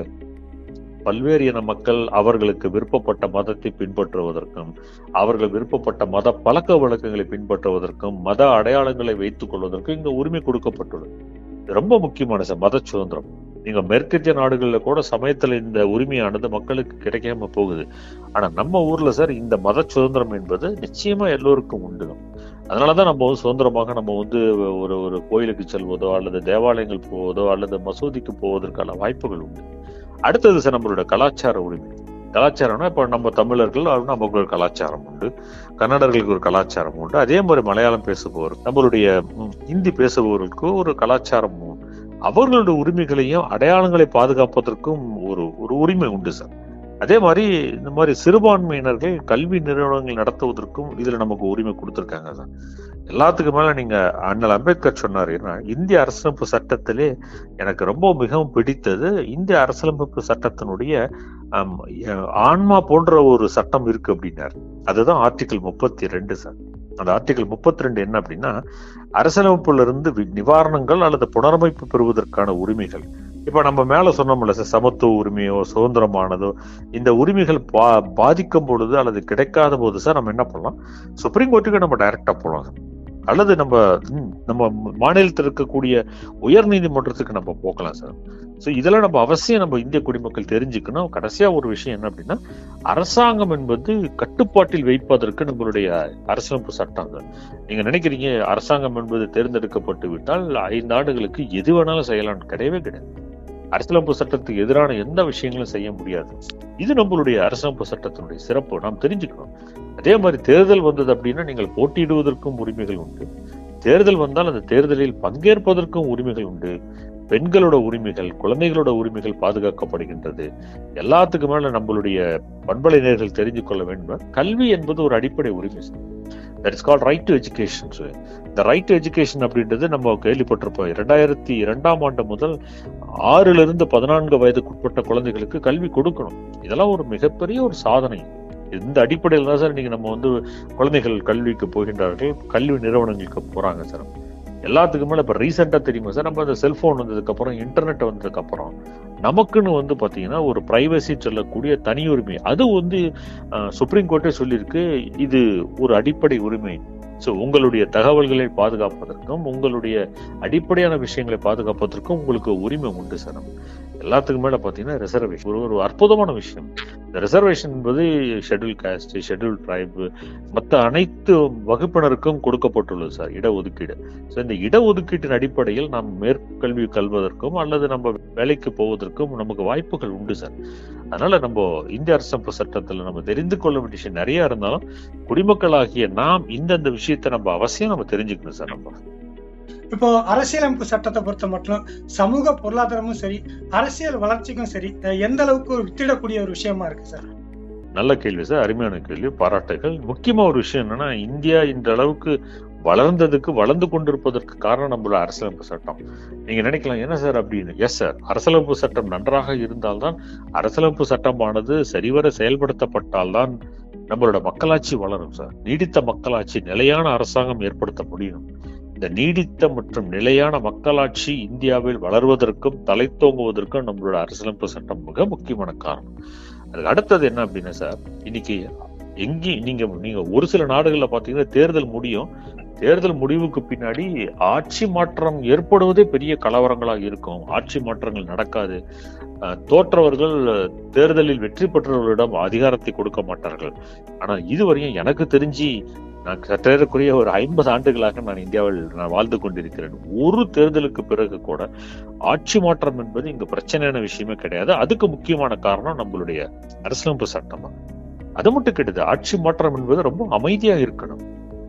பல்வேறு இன மக்கள் அவர்களுக்கு விருப்பப்பட்ட மதத்தை பின்பற்றுவதற்கும் அவர்கள் விருப்பப்பட்ட மத பழக்க வழக்கங்களை பின்பற்றுவதற்கும் மத அடையாளங்களை வைத்துக் கொள்வதற்கும் இங்க உரிமை கொடுக்கப்பட்டுள்ளது இது ரொம்ப முக்கியமான சார் மத சுதந்திரம் நீங்க மேற்கத்திய நாடுகள்ல கூட சமயத்துல இந்த உரிமையானது மக்களுக்கு கிடைக்காம போகுது ஆனா நம்ம ஊர்ல சார் இந்த மத சுதந்திரம் என்பது நிச்சயமா எல்லோருக்கும் உண்டு அதனாலதான் நம்ம வந்து சுதந்திரமாக நம்ம வந்து ஒரு ஒரு கோயிலுக்கு செல்வதோ அல்லது தேவாலயங்கள் போவதோ அல்லது மசூதிக்கு போவதற்கான வாய்ப்புகள் உண்டு அடுத்தது சார் நம்மளோட கலாச்சார உரிமை கலாச்சாரம்னா இப்ப நம்ம தமிழர்கள் அது நமக்கு ஒரு கலாச்சாரம் உண்டு கன்னடர்களுக்கு ஒரு கலாச்சாரம் உண்டு அதே மாதிரி மலையாளம் பேசுபவர் நம்மளுடைய ம், ஹிந்தி பேசுபவர்களுக்கு ஒரு கலாச்சாரம் உண்டு அவர்களுடைய உரிமைகளையும் அடையாளங்களை பாதுகாப்பதற்கும் ஒரு ஒரு உரிமை உண்டு சார் அதே மாதிரி இந்த மாதிரி சிறுபான்மையினர்கள் கல்வி நிறுவனங்கள் நடத்துவதற்கும் இதுல நமக்கு உரிமை கொடுத்திருக்காங்க சார் எல்லாத்துக்கும் மேல நீங்க அண்ணல் அம்பேத்கர் சொன்னாரு என்ன இந்திய அரசியலமைப்பு சட்டத்திலே எனக்கு ரொம்ப மிகவும் பிடித்தது இந்திய அரசியலமைப்பு சட்டத்தினுடைய ஆம், அஹ், ஆன்மா போன்ற ஒரு சட்டம் இருக்கு அப்படின்னாரு அதுதான் ஆர்டிகல் முப்பத்தி ரெண்டு சார் அந்த ஆர்டிகல் முப்பத்தி ரெண்டு என்ன அப்படின்னா அரசியலமைப்புல இருந்து வி- நிவாரணங்கள் அல்லது புனரமைப்பு பெறுவதற்கான உரிமைகள் இப்ப நம்ம மேல சொன்னோம்ல சார் சமத்துவ உரிமையோ சுதந்திரமானதோ இந்த உரிமைகள் பா பாதிக்கும் பொழுது அல்லது கிடைக்காத போது சார் நம்ம என்ன பண்ணலாம் சுப்ரீம் கோர்ட்டுக்கு நம்ம டைரக்டா போகலாம் சார். அல்லது நம்ம ம், நம்ம மாநிலத்தில் இருக்கக்கூடிய உயர் நீதிமன்றத்துக்கு நம்ம போகலாம் சார் ஸோ இதெல்லாம் நம்ம அவசியம் நம்ம இந்திய குடிமக்கள் தெரிஞ்சுக்கணும் கடைசியா ஒரு விஷயம் என்ன அப்படின்னா அரசாங்கம் என்பது கட்டுப்பாட்டில் வைப்பதற்கு நம்மளுடைய அரசியலமைப்பு சட்டம் சார் நீங்க நினைக்கிறீங்க அரசாங்கம் என்பது தேர்ந்தெடுக்கப்பட்டு விட்டால் ஐந்து ஆண்டுகளுக்கு எது வேணாலும் செய்யலாம்னு கிடையவே கிடையாது அரசியலமைப்பு சட்டத்துக்கு எதிரான எந்த விஷயங்களும் செய்ய முடியாது இது நம்மளுடைய அரசியலமைப்பு சட்டத்தினுடைய சிறப்பு நாம் தெரிஞ்சுக்கணும் அதே மாதிரி தேர்தல் வந்தது அப்படின்னா நீங்கள் போட்டியிடுவதற்கும் உரிமைகள் உண்டு தேர்தல் வந்தால் அந்த தேர்தலில் பங்கேற்பதற்கும் உரிமைகள் உண்டு பெண்களோட உரிமைகள் குழந்தைகளோட உரிமைகள் பாதுகாக்கப்படுகின்றது எல்லாத்துக்கு மேல நம்மளுடைய பண்பலைஞர்கள் தெரிஞ்சு கொள்ள வேண்டும் கல்வி என்பது ஒரு அடிப்படை உரிமை that is called right to education இந்த ரைட் டு எஜுகேஷன் அப்படின்றது நம்ம கேள்விப்பட்டிருப்போம் இரண்டாயிரத்தி இரண்டாம் ஆண்டு முதல் ஆறுல இருந்து பதினான்கு வயதுக்குட்பட்ட குழந்தைகளுக்கு கல்வி கொடுக்கணும் இதெல்லாம் ஒரு மிகப்பெரிய ஒரு சாதனை இந்த அடிப்படையில் தான் சார் நீங்க நம்ம வந்து குழந்தைகள் கல்விக்கு போகின்றார்கள் கல்வி நிறுவனங்களுக்கு போறாங்க சார் எல்லாத்துக்கும் மேல இப்ப ரீசெண்டா தெரியுமா சார் நம்ம அந்த செல்போன் வந்ததுக்கு அப்புறம் இன்டர்நெட் வந்ததுக்கு அப்புறம் நமக்குன்னு வந்து பாத்தீங்கன்னா ஒரு பிரைவசி சொல்லக்கூடிய தனி உரிமை அது வந்து அஹ், சுப்ரீம் கோர்ட்டே சொல்லியிருக்கு இது ஒரு அடிப்படை உரிமை ஸோ உங்களுடைய தகவல்களை பாதுகாப்பதற்கும் உங்களுடைய அடிப்படையான விஷயங்களை பாதுகாப்பதற்கும் உங்களுக்கு உரிமை உண்டு சார் எல்லாத்துக்கும் மேல பாத்தீங்கன்னா ரிசர்வேஷன் ஒரு ஒரு அற்புதமான விஷயம் இந்த ரிசர்வேஷன் என்பது ஷெட்யூல் காஸ்ட் ஷெட்யூல் ட்ரைப் மற்ற அனைத்து வகுப்பினருக்கும் கொடுக்கப்பட்டுள்ளது சார் இடஒதுக்கீடு ஸோ இந்த இடஒதுக்கீட்டின் அடிப்படையில் நாம் மேற்கல்வி கல்வதற்கும் அல்லது நம்ம வேலைக்கு போவதற்கும் நமக்கு வாய்ப்புகள் உண்டு சார் அதனால நம்ம இந்திய அரசமைப்பு சட்டத்துல நம்ம தெரிந்து கொள்ள வேண்டிய விஷயம் நிறைய இருந்தாலும் குடிமக்களாகிய நாம் இந்தந்த விஷயத்தை நம்ம அவசியம் நம்ம தெரிஞ்சுக்கணும் சார் நம்ம இப்போ அரசியலமைப்பு சட்டத்தை பொறுத்த மட்டும் சமூக பொருளாதாரமும் சரி அரசியல் வளர்ச்சிக்கும் சரி அஹ் எந்த அளவுக்கு ஒரு வித்திடக்கூடிய ஒரு விஷயமா இருக்கு சார் நல்ல கேள்வி சார் அருமையான கேள்வி பாராட்டுகள் முக்கியமா ஒரு விஷயம் என்னன்னா இந்தியா இந்த அளவுக்கு வளர்ந்ததுக்கு வளர்ந்து கொண்டிருப்பதற்கு காரணம் நம்மளோட அரசியலமைப்பு சட்டம் நீங்க நினைக்கலாம் என்ன சார் அப்படின்னு எஸ் சார் அரசியலமைப்பு சட்டம் நன்றாக இருந்தால்தான் அரசியலமைப்பு சட்டமானது சரிவர செயல்படுத்தப்பட்டால்தான் நம்மளோட மக்களாட்சி வளரும் சார் நீடித்த மக்களாட்சி நிலையான அரசாங்கம் ஏற்படுத்த முடியும் இந்த நீடித்த மற்றும் நிலையான மக்களாட்சி இந்தியாவில் வளர்வதற்கும் தலைத்தோங்குவதற்கும் நம்மளோட அரசியலமைப்பு சட்டம் மிக முக்கியமான காரணம் அதுக்கு அடுத்தது என்ன அப்படின்னா சார் இன்னைக்கு எங்கேயும் நீங்க நீங்க ஒரு சில நாடுகள்ல பாத்தீங்கன்னா தேர்தல் முடியும் தேர்தல் முடிவுக்கு பின்னாடி ஆட்சி மாற்றம் ஏற்படுவதே பெரிய கலவரங்களாக இருக்கும் ஆட்சி மாற்றங்கள் நடக்காது அஹ், தோற்றவர்கள் தேர்தலில் வெற்றி பெற்றவர்களிடம் அதிகாரத்தை கொடுக்க மாட்டார்கள் ஆனா இதுவரையும் எனக்கு தெரிஞ்சு நான் சற்றேறக்குரிய ஒரு ஐம்பது ஆண்டுகளாக நான் இந்தியாவில் நான் வாழ்ந்து கொண்டிருக்கிறேன் ஒரு தேர்தலுக்கு பிறகு கூட ஆட்சி மாற்றம் என்பது இங்க பிரச்சனையான விஷயமே கிடையாது அதுக்கு முக்கியமான காரணம் நம்மளுடைய அரசியலமைப்பு சட்டம் தான் அது மட்டும் கிடையாது ஆட்சி மாற்றம் என்பது ரொம்ப அமைதியா இருக்கணும்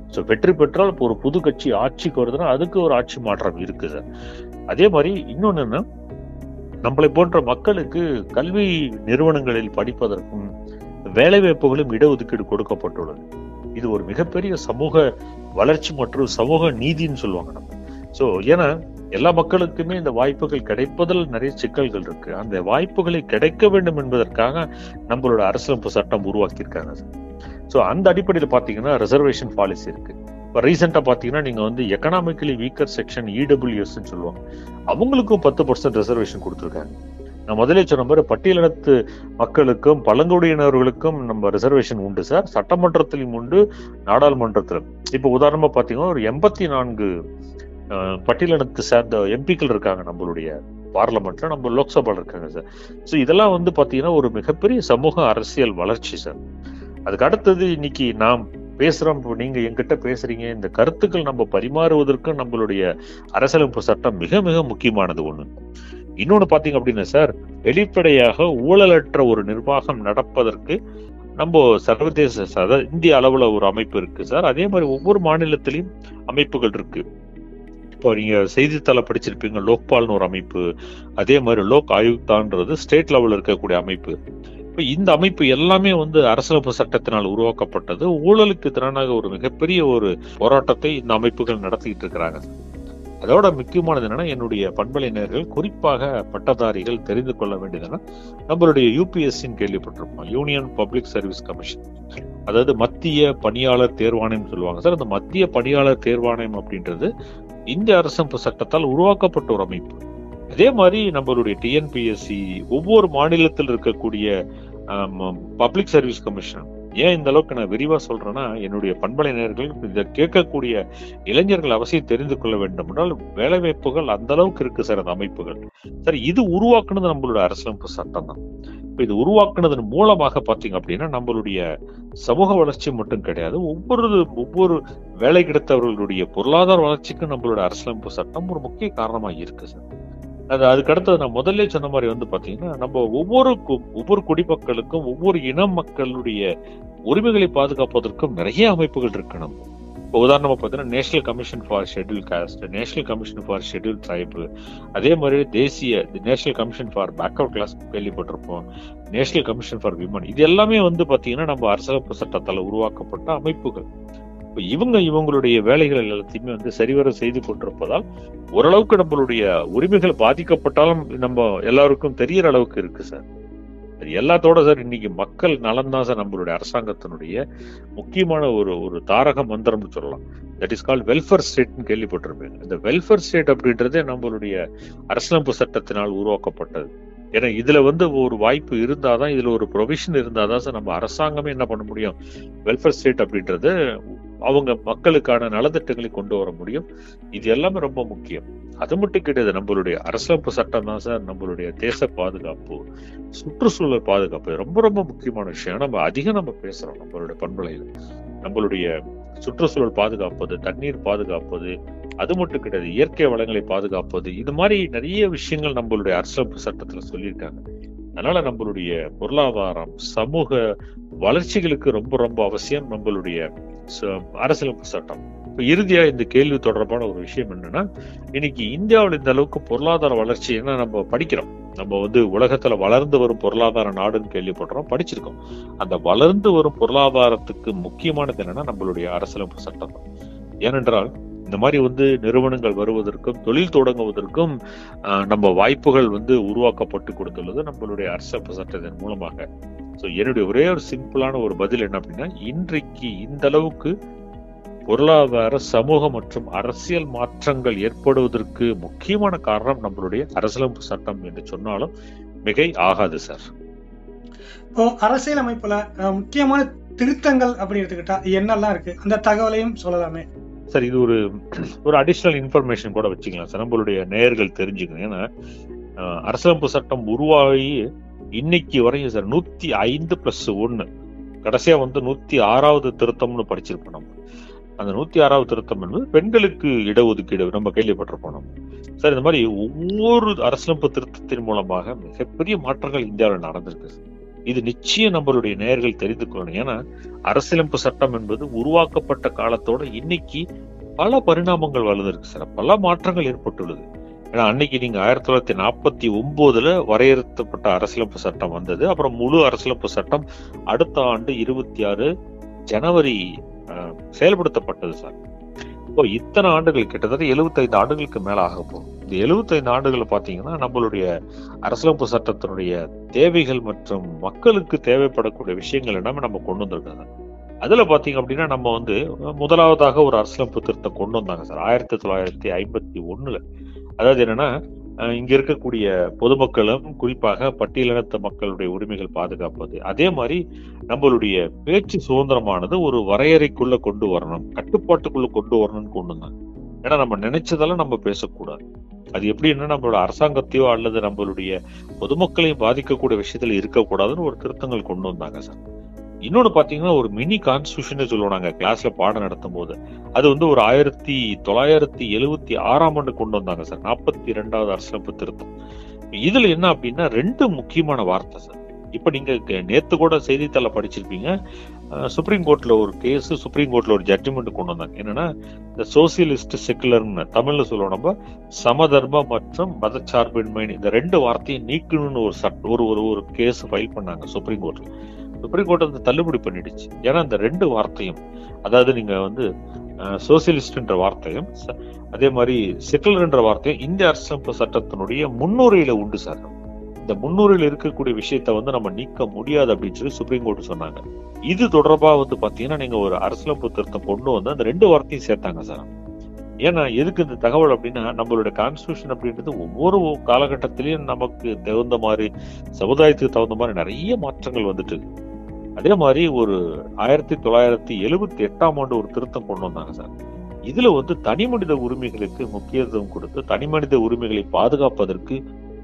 ஸோ வெற்றி பெற்றால் இப்போ ஒரு புது கட்சி ஆட்சிக்கு வருதுன்னா அதுக்கு ஒரு ஆட்சி மாற்றம் இருக்கு சார் அதே மாதிரி இன்னொன்னு என்ன நம்மளை போன்ற மக்களுக்கு கல்வி நிறுவனங்களில் படிப்பதற்கும் வேலை வாய்ப்புகளும் இடஒதுக்கீடு கொடுக்கப்பட்டுள்ளது இது ஒரு மிகப்பெரிய சமூக வளர்ச்சி மற்றும் சமூக நீதின்னு சொல்லுவாங்க நம்ம ஸோ ஏன்னா எல்லா மக்களுக்குமே இந்த வாய்ப்புகள் கிடைப்பதில் நிறைய சிக்கல்கள் இருக்கு அந்த வாய்ப்புகளை கிடைக்க வேண்டும் என்பதற்காக நம்மளோட அரசியலமைப்பு சட்டம் உருவாக்கியிருக்காங்க ஸோ அந்த அடிப்படையில் பார்த்தீங்கன்னா ரிசர்வேஷன் பாலிசி இருக்கு இப்போ ரீசெண்டாக பார்த்தீங்கன்னா நீங்கள் வந்து எக்கனாமிக்கலி வீக்கர் செக்ஷன் இடபிள்யூஎஸ்ன்னு சொல்லுவாங்க அவங்களுக்கும் பத்து பர்சன்ட் ரிசர்வேஷன் கொடுத்துருக்காங்க நான் முதலே சொன்ன மாதிரி பட்டியலினத்து மக்களுக்கும் பழங்குடியினர்களுக்கும் நம்ம ரிசர்வேஷன் உண்டு சார் சட்டமன்றத்திலும் உண்டு நாடாளுமன்றத்திலும் இப்போ உதாரணமா பார்த்தீங்கன்னா ஒரு எண்பத்தி நான்கு பட்டியலினத்தை சேர்ந்த எம்பிக்கள் இருக்காங்க நம்மளுடைய பார்லமெண்ட்ல நம்ம லோக்சபால இருக்காங்க சார் ஸோ இதெல்லாம் வந்து பாத்தீங்கன்னா ஒரு மிகப்பெரிய சமூக அரசியல் வளர்ச்சி சார் அதுக்கு அடுத்தது இன்னைக்கு நாம் பேசுறோம் நீங்க என்கிட்ட பேசுறீங்க இந்த கருத்துக்கள் நம்ம பரிமாறுவதற்கு நம்மளுடைய அரசியலமைப்பு சட்டம் மிக மிக முக்கியமானது ஒண்ணு இன்னொன்னு பாத்தீங்க அப்படின்னா சார் வெளிப்படையாக ஊழலற்ற ஒரு நிர்வாகம் நடப்பதற்கு நம்ம சர்வதேச இந்திய அளவுல ஒரு அமைப்பு இருக்கு சார் அதே மாதிரி ஒவ்வொரு மாநிலத்திலையும் அமைப்புகள் இருக்கு இப்போ நீங்க செய்தித்தாள படிச்சிருப்பீங்க லோக்பால்னு ஒரு அமைப்பு அதே மாதிரி லோக் ஆயுக்தான்றது ஸ்டேட் லெவல்ல இருக்கக்கூடிய அமைப்பு இப்போ இந்த அமைப்பு எல்லாமே வந்து அரசியலமைப்பு சட்டத்தினால் உருவாக்கப்பட்டது ஊழலுக்கு திறனாக ஒரு மிகப்பெரிய ஒரு போராட்டத்தை இந்த அமைப்புகள் நடத்திக்கிட்டு இருக்கிறாங்க அதோட முக்கியமானது என்னன்னா என்னுடைய பண்பலையினர்கள் குறிப்பாக பட்டதாரிகள் தெரிந்து கொள்ள வேண்டியதுன்னா நம்மளுடைய யூபிஎஸ்சின்னு கேள்விப்பட்டிருப்போம் யூனியன் பப்ளிக் சர்வீஸ் கமிஷன் அதாவது மத்திய பணியாளர் தேர்வாணையம் சொல்லுவாங்க சார் அந்த மத்திய பணியாளர் தேர்வாணையம் அப்படின்றது இந்திய அரசமைப்பு சட்டத்தால் உருவாக்கப்பட்ட ஒரு அமைப்பு அதே மாதிரி நம்மளுடைய டிஎன்பிஎஸ்சி ஒவ்வொரு மாநிலத்தில் இருக்கக்கூடிய பப்ளிக் சர்வீஸ் கமிஷன் ஏன் இந்த அளவுக்கு நான் விரிவா சொல்றேன்னா என்னுடைய பண்பலையினர்கள் இதை கேட்கக்கூடிய இளைஞர்கள் அவசியம் தெரிந்து கொள்ள வேண்டும் என்றால் வேலை வாய்ப்புகள் அந்த அளவுக்கு இருக்கு சார் அந்த அமைப்புகள் சார் இது உருவாக்குனது நம்மளுடைய அரசியலமைப்பு சட்டம் தான் இப்ப இது உருவாக்குனதன் மூலமாக பாத்தீங்க அப்படின்னா நம்மளுடைய சமூக வளர்ச்சி மட்டும் கிடையாது ஒவ்வொரு ஒவ்வொரு வேலை கிடைத்தவர்களுடைய பொருளாதார வளர்ச்சிக்கும் நம்மளோட அரசியலமைப்பு சட்டம் ஒரு முக்கிய காரணமா இருக்கு சார் அது அதுக்கு அடுத்தது நான் முதல்ல சொன்ன மாதிரி வந்து பாத்தீங்கன்னா நம்ம ஒவ்வொரு ஒவ்வொரு குடிமக்களுக்கும் ஒவ்வொரு இன மக்களுடைய உரிமைகளை பாதுகாப்பதற்கும் நிறைய அமைப்புகள் இருக்கு நம்ம இப்போ உதாரணமா பார்த்தீங்கன்னா national commission for schedule caste national commission for schedule tribe அதே மாதிரி தேசிய national commission for backward class கேள்விப்பட்டிருப்போம் நேஷனல் கமிஷன் ஃபார் விமன் இது எல்லாமே வந்து பாத்தீங்கன்னா நம்ம அரசியலமைப்பு சட்டத்தால் உருவாக்கப்பட்ட அமைப்புகள் இப்போ இவங்க இவங்களுடைய வேலைகள் எல்லாத்தையுமே வந்து சரிவர செய்து கொண்டிருப்பதால் ஓரளவுக்கு நம்மளுடைய உரிமைகள் பாதிக்கப்பட்டாலும் நம்ம எல்லாருக்கும் தெரியற அளவுக்கு இருக்கு சார் எல்லாத்தோட சார் இன்னைக்கு மக்கள் நலன் தான் சார் நம்மளுடைய அரசாங்கத்தினுடைய முக்கியமான ஒரு ஒரு தாரக மந்திரம் சொல்லலாம் தட் இஸ் கால் வெல்ஃபேர் ஸ்டேட்னு கேள்விப்பட்டிருப்பேன் இந்த வெல்ஃபேர் ஸ்டேட் அப்படின்றதே நம்மளுடைய அரசியலமைப்பு சட்டத்தினால் உருவாக்கப்பட்டது ஏன்னா இதுல வந்து ஒரு வாய்ப்பு இருந்தாதான் இதுல ஒரு ப்ரொவிஷன் இருந்தாதான் சார் நம்ம அரசாங்கமே என்ன பண்ண முடியும் வெல்ஃபேர் ஸ்டேட் அப்படின்றது அவங்க மக்களுக்கான நலத்திட்டங்களை கொண்டு வர முடியும் இது எல்லாமே ரொம்ப முக்கியம் அது மட்டும் கிடையாது நம்மளுடைய அரசியலமைப்பு சட்டம் தான் சார் நம்மளுடைய தேச பாதுகாப்பு சுற்றுச்சூழல் பாதுகாப்பு ரொம்ப ரொம்ப முக்கியமான விஷயம் நம்ம அதிகம் நம்ம பேசுறோம் நம்மளுடைய பண்பலையில் நம்மளுடைய சுற்றுச்சூழல் பாதுகாப்பது தண்ணீர் பாதுகாப்பது அது மட்டும் கிடையாது இயற்கை வளங்களை பாதுகாப்பது இது மாதிரி நிறைய விஷயங்கள் நம்மளுடைய அரசியலமைப்பு சட்டத்துல சொல்லியிருக்காங்க அதனால நம்மளுடைய பொருளாதாரம் சமூக வளர்ச்சிகளுக்கு ரொம்ப ரொம்ப அவசியம் நம்மளுடைய அரசியலமைப்பு சட்டம் இப்ப இறுதியா இந்த கேள்வி தொடர்பான ஒரு விஷயம் என்னன்னா இன்னைக்கு இந்தியாவில் இந்த அளவுக்கு பொருளாதார வளர்ச்சி என்ன நம்ம படிக்கிறோம் நம்ம வந்து உலகத்துல வளர்ந்து வரும் பொருளாதார நாடுன்னு கேள்விப்படுறோம் படிச்சிருக்கோம் அந்த வளர்ந்து வரும் பொருளாதாரத்துக்கு முக்கியமானது என்னன்னா நம்மளுடைய அரசியலமைப்பு சட்டம் தான் ஏனென்றால் இந்த மாதிரி வந்து நிறுவனங்கள் வருவதற்கும் தொழில் தொடங்குவதற்கும் நம்ம வாய்ப்புகள் வந்து உருவாக்கப்பட்டு கொடுத்துள்ளது நம்மளுடைய அரசியலமைப்பு சட்டத்தின் மூலமாக ஸோ என்னுடைய ஒரே ஒரு சிம்பிளான ஒரு பதில் என்ன அப்படின்னா இன்றைக்கு இந்த அளவுக்கு பொருளாதார சமூக மற்றும் அரசியல் மாற்றங்கள் ஏற்படுவதற்கு முக்கியமான காரணம் நம்மளுடைய அரசியலமைப்பு சட்டம் என்று சொன்னாலும் மிகை ஆகாது சார் இப்போ அரசியல் அமைப்புல முக்கியமான திருத்தங்கள் அப்படி எடுத்துக்கிட்டா என்னெல்லாம் இருக்கு அந்த தகவலையும் சொல்லலாமே சார் இது ஒரு ஒரு அடிஷ்னல் இன்ஃபர்மேஷன் கூட வச்சுக்கலாம் சார் நம்மளுடைய நேயர்கள் தெரிஞ்சுக்கணும் ஏன்னா அரசியலமைப்பு சட்டம் உருவாகி இன்னைக்கு வரையும் சார் நூத்தி ஐந்து பிளஸ் ஒன்னு கடைசியா வந்து நூத்தி ஆறாவது திருத்தம்னு படிச்சிருப்போம் நம்ம அந்த நூத்தி ஆறாவது திருத்தம் என்பது பெண்களுக்கு இடஒதுக்கீடு நம்ம கேள்விப்பட்டிருப்போம் நம்ம சார் இந்த மாதிரி ஒவ்வொரு அரசியலமைப்பு திருத்தத்தின் மூலமாக மிகப்பெரிய மாற்றங்கள் இந்தியாவில் நடந்திருக்கு இது நிச்சயம் நம்மளுடைய நேயர்கள் தெரிந்து கொள்ளணும் ஏன்னா அரசியலமைப்பு சட்டம் என்பது உருவாக்கப்பட்ட காலத்தோட இன்னைக்கு பல பரிணாமங்கள் வளர்ந்துருக்கு சார் பல மாற்றங்கள் ஏற்பட்டுள்ளது ஏன்னா அன்னைக்கு நீங்க ஆயிரத்தி தொள்ளாயிரத்தி நாற்பத்தி ஒன்பதுல வரையறுத்தப்பட்ட அரசியலமைப்பு சட்டம் வந்தது அப்புறம் முழு அரசியலமைப்பு சட்டம் அடுத்த ஆண்டு இருபத்தி ஆறு ஜனவரி அஹ், செயல்படுத்தப்பட்டது சார் இப்போ இத்தனை ஆண்டுகள் கிட்டத்தட்ட 75 ஆண்டுகளுக்கு மேல ஆக போகும் இந்த 75 ஆண்டுகள் பாத்தீங்கன்னா நம்மளுடைய அரசியலமைப்பு சட்டத்தினுடைய தேவைகள் மற்றும் மக்களுக்கு தேவைப்படக்கூடிய விஷயங்கள் எல்லாமே நம்ம கொண்டு வந்திருக்காங்க அதுல பாத்தீங்க அப்படின்னா நம்ம வந்து முதலாவதாக ஒரு அரசியலமைப்பு திருத்தம் கொண்டு வந்தாங்க சார் ஆயிரத்தி தொள்ளாயிரத்தி ஐம்பத்தி ஒண்ணுல அதாவது என்னன்னா அஹ், இங்க இருக்கக்கூடிய பொதுமக்களும் குறிப்பாக பட்டியலினத்த மக்களுடைய உரிமைகள் பாதுகாப்பது அதே மாதிரி நம்மளுடைய பேச்சு சுதந்திரமானது ஒரு வரையறைக்குள்ள கொண்டு வரணும் கட்டுப்பாட்டுக்குள்ள கொண்டு வரணும்னு கொண்டு வந்தாங்க ஏன்னா நம்ம நினைச்சதெல்லாம் நம்ம பேசக்கூடாது அது எப்படின்னா நம்மளோட அரசாங்கத்தையோ அல்லது நம்மளுடைய பொதுமக்களையும் பாதிக்கக்கூடிய விஷயத்துல இருக்கக்கூடாதுன்னு ஒரு திருத்தங்கள் கொண்டு வந்தாங்க சார் இன்னொன்னு பாத்தீங்கன்னா ஒரு மினி கான்ஸ்டியூஷன் சொல்லுவாங்க கிளாஸ்ல பாடம் நடத்தும் போது அது வந்து ஒரு ஆயிரத்தி தொள்ளாயிரத்தி எழுவத்தி ஆறாம் ஆண்டு கொண்டு வந்தாங்க சார் நாற்பத்தி இரண்டாவது அரசியலமைப்பு திருத்தம் இதுல என்ன அப்படின்னா ரெண்டு முக்கியமான வார்த்தை சார் இப்ப நீங்க க- நேத்து கூட செய்தித்தாள படிச்சிருப்பீங்க அஹ், சுப்ரீம் கோர்ட்ல ஒரு கேஸ் சுப்ரீம் கோர்ட்ல ஒரு ஜட்ஜ்மெண்ட் கொண்டு வந்தாங்க என்னன்னா இந்த சோசியலிஸ்ட் செக்குலர்னு தமிழ்ல சொல்லுவோம் நம்ம சமதர்ம மற்றும் மதச்சார்பின்மை இந்த ரெண்டு வார்த்தையும் நீக்கணும்னு ஒரு சட் ஒரு ஒரு ஒரு கேஸ் ஃபைல் பண்ணாங்க சுப்ரீம் கோர்ட்ல சுப்ரீம் கோர்ட் வந்து தள்ளுபடி பண்ணிடுச்சு ஏன்னா இந்த ரெண்டு வார்த்தையும் அதாவது நீங்க வந்து சோசியலிஸ்ட்ன்ற வார்த்தையும் ச- அதே மாதிரி செக்குலர்ன்ற வார்த்தையும் இந்திய அரசியலமைப்பு சட்டத்தினுடைய முன்னுரையில உண்டு சார் இந்த முன்னுரையில் இருக்கக்கூடிய விஷயத்த வந்து நம்ம நீக்க முடியாது அப்படின்னு சொல்லி சுப்ரீம் கோர்ட் சொன்னாங்க இது தொடர்பா வந்து பாத்தீங்கன்னா நீங்க ஒரு அரசியலமைப்பு திருத்தம் கொண்டு வந்து அந்த ரெண்டு வார்த்தையும் சேர்த்தாங்க சார் ஏன்னா எதுக்கு இந்த தகவல் அப்படின்னா நம்மளுடைய கான்ஸ்டியூஷன் அப்படின்றது ஒவ்வொரு காலகட்டத்திலயும் நமக்கு தகுந்த மாதிரி சமுதாயத்துக்கு தகுந்த மாதிரி நிறைய மாற்றங்கள் வந்துட்டு இருக்கு. அதே மாதிரி ஒரு ஆயிரத்தி தொள்ளாயிரத்தி எழுபத்தி எட்டாம் ஆண்டு ஒரு திருத்தம் கொண்டு வந்தாங்க சார் இதுல வந்து தனி மனித உரிமைகளுக்கு முக்கியத்துவம் கொடுத்து தனி மனித உரிமைகளை பாதுகாப்பதற்கு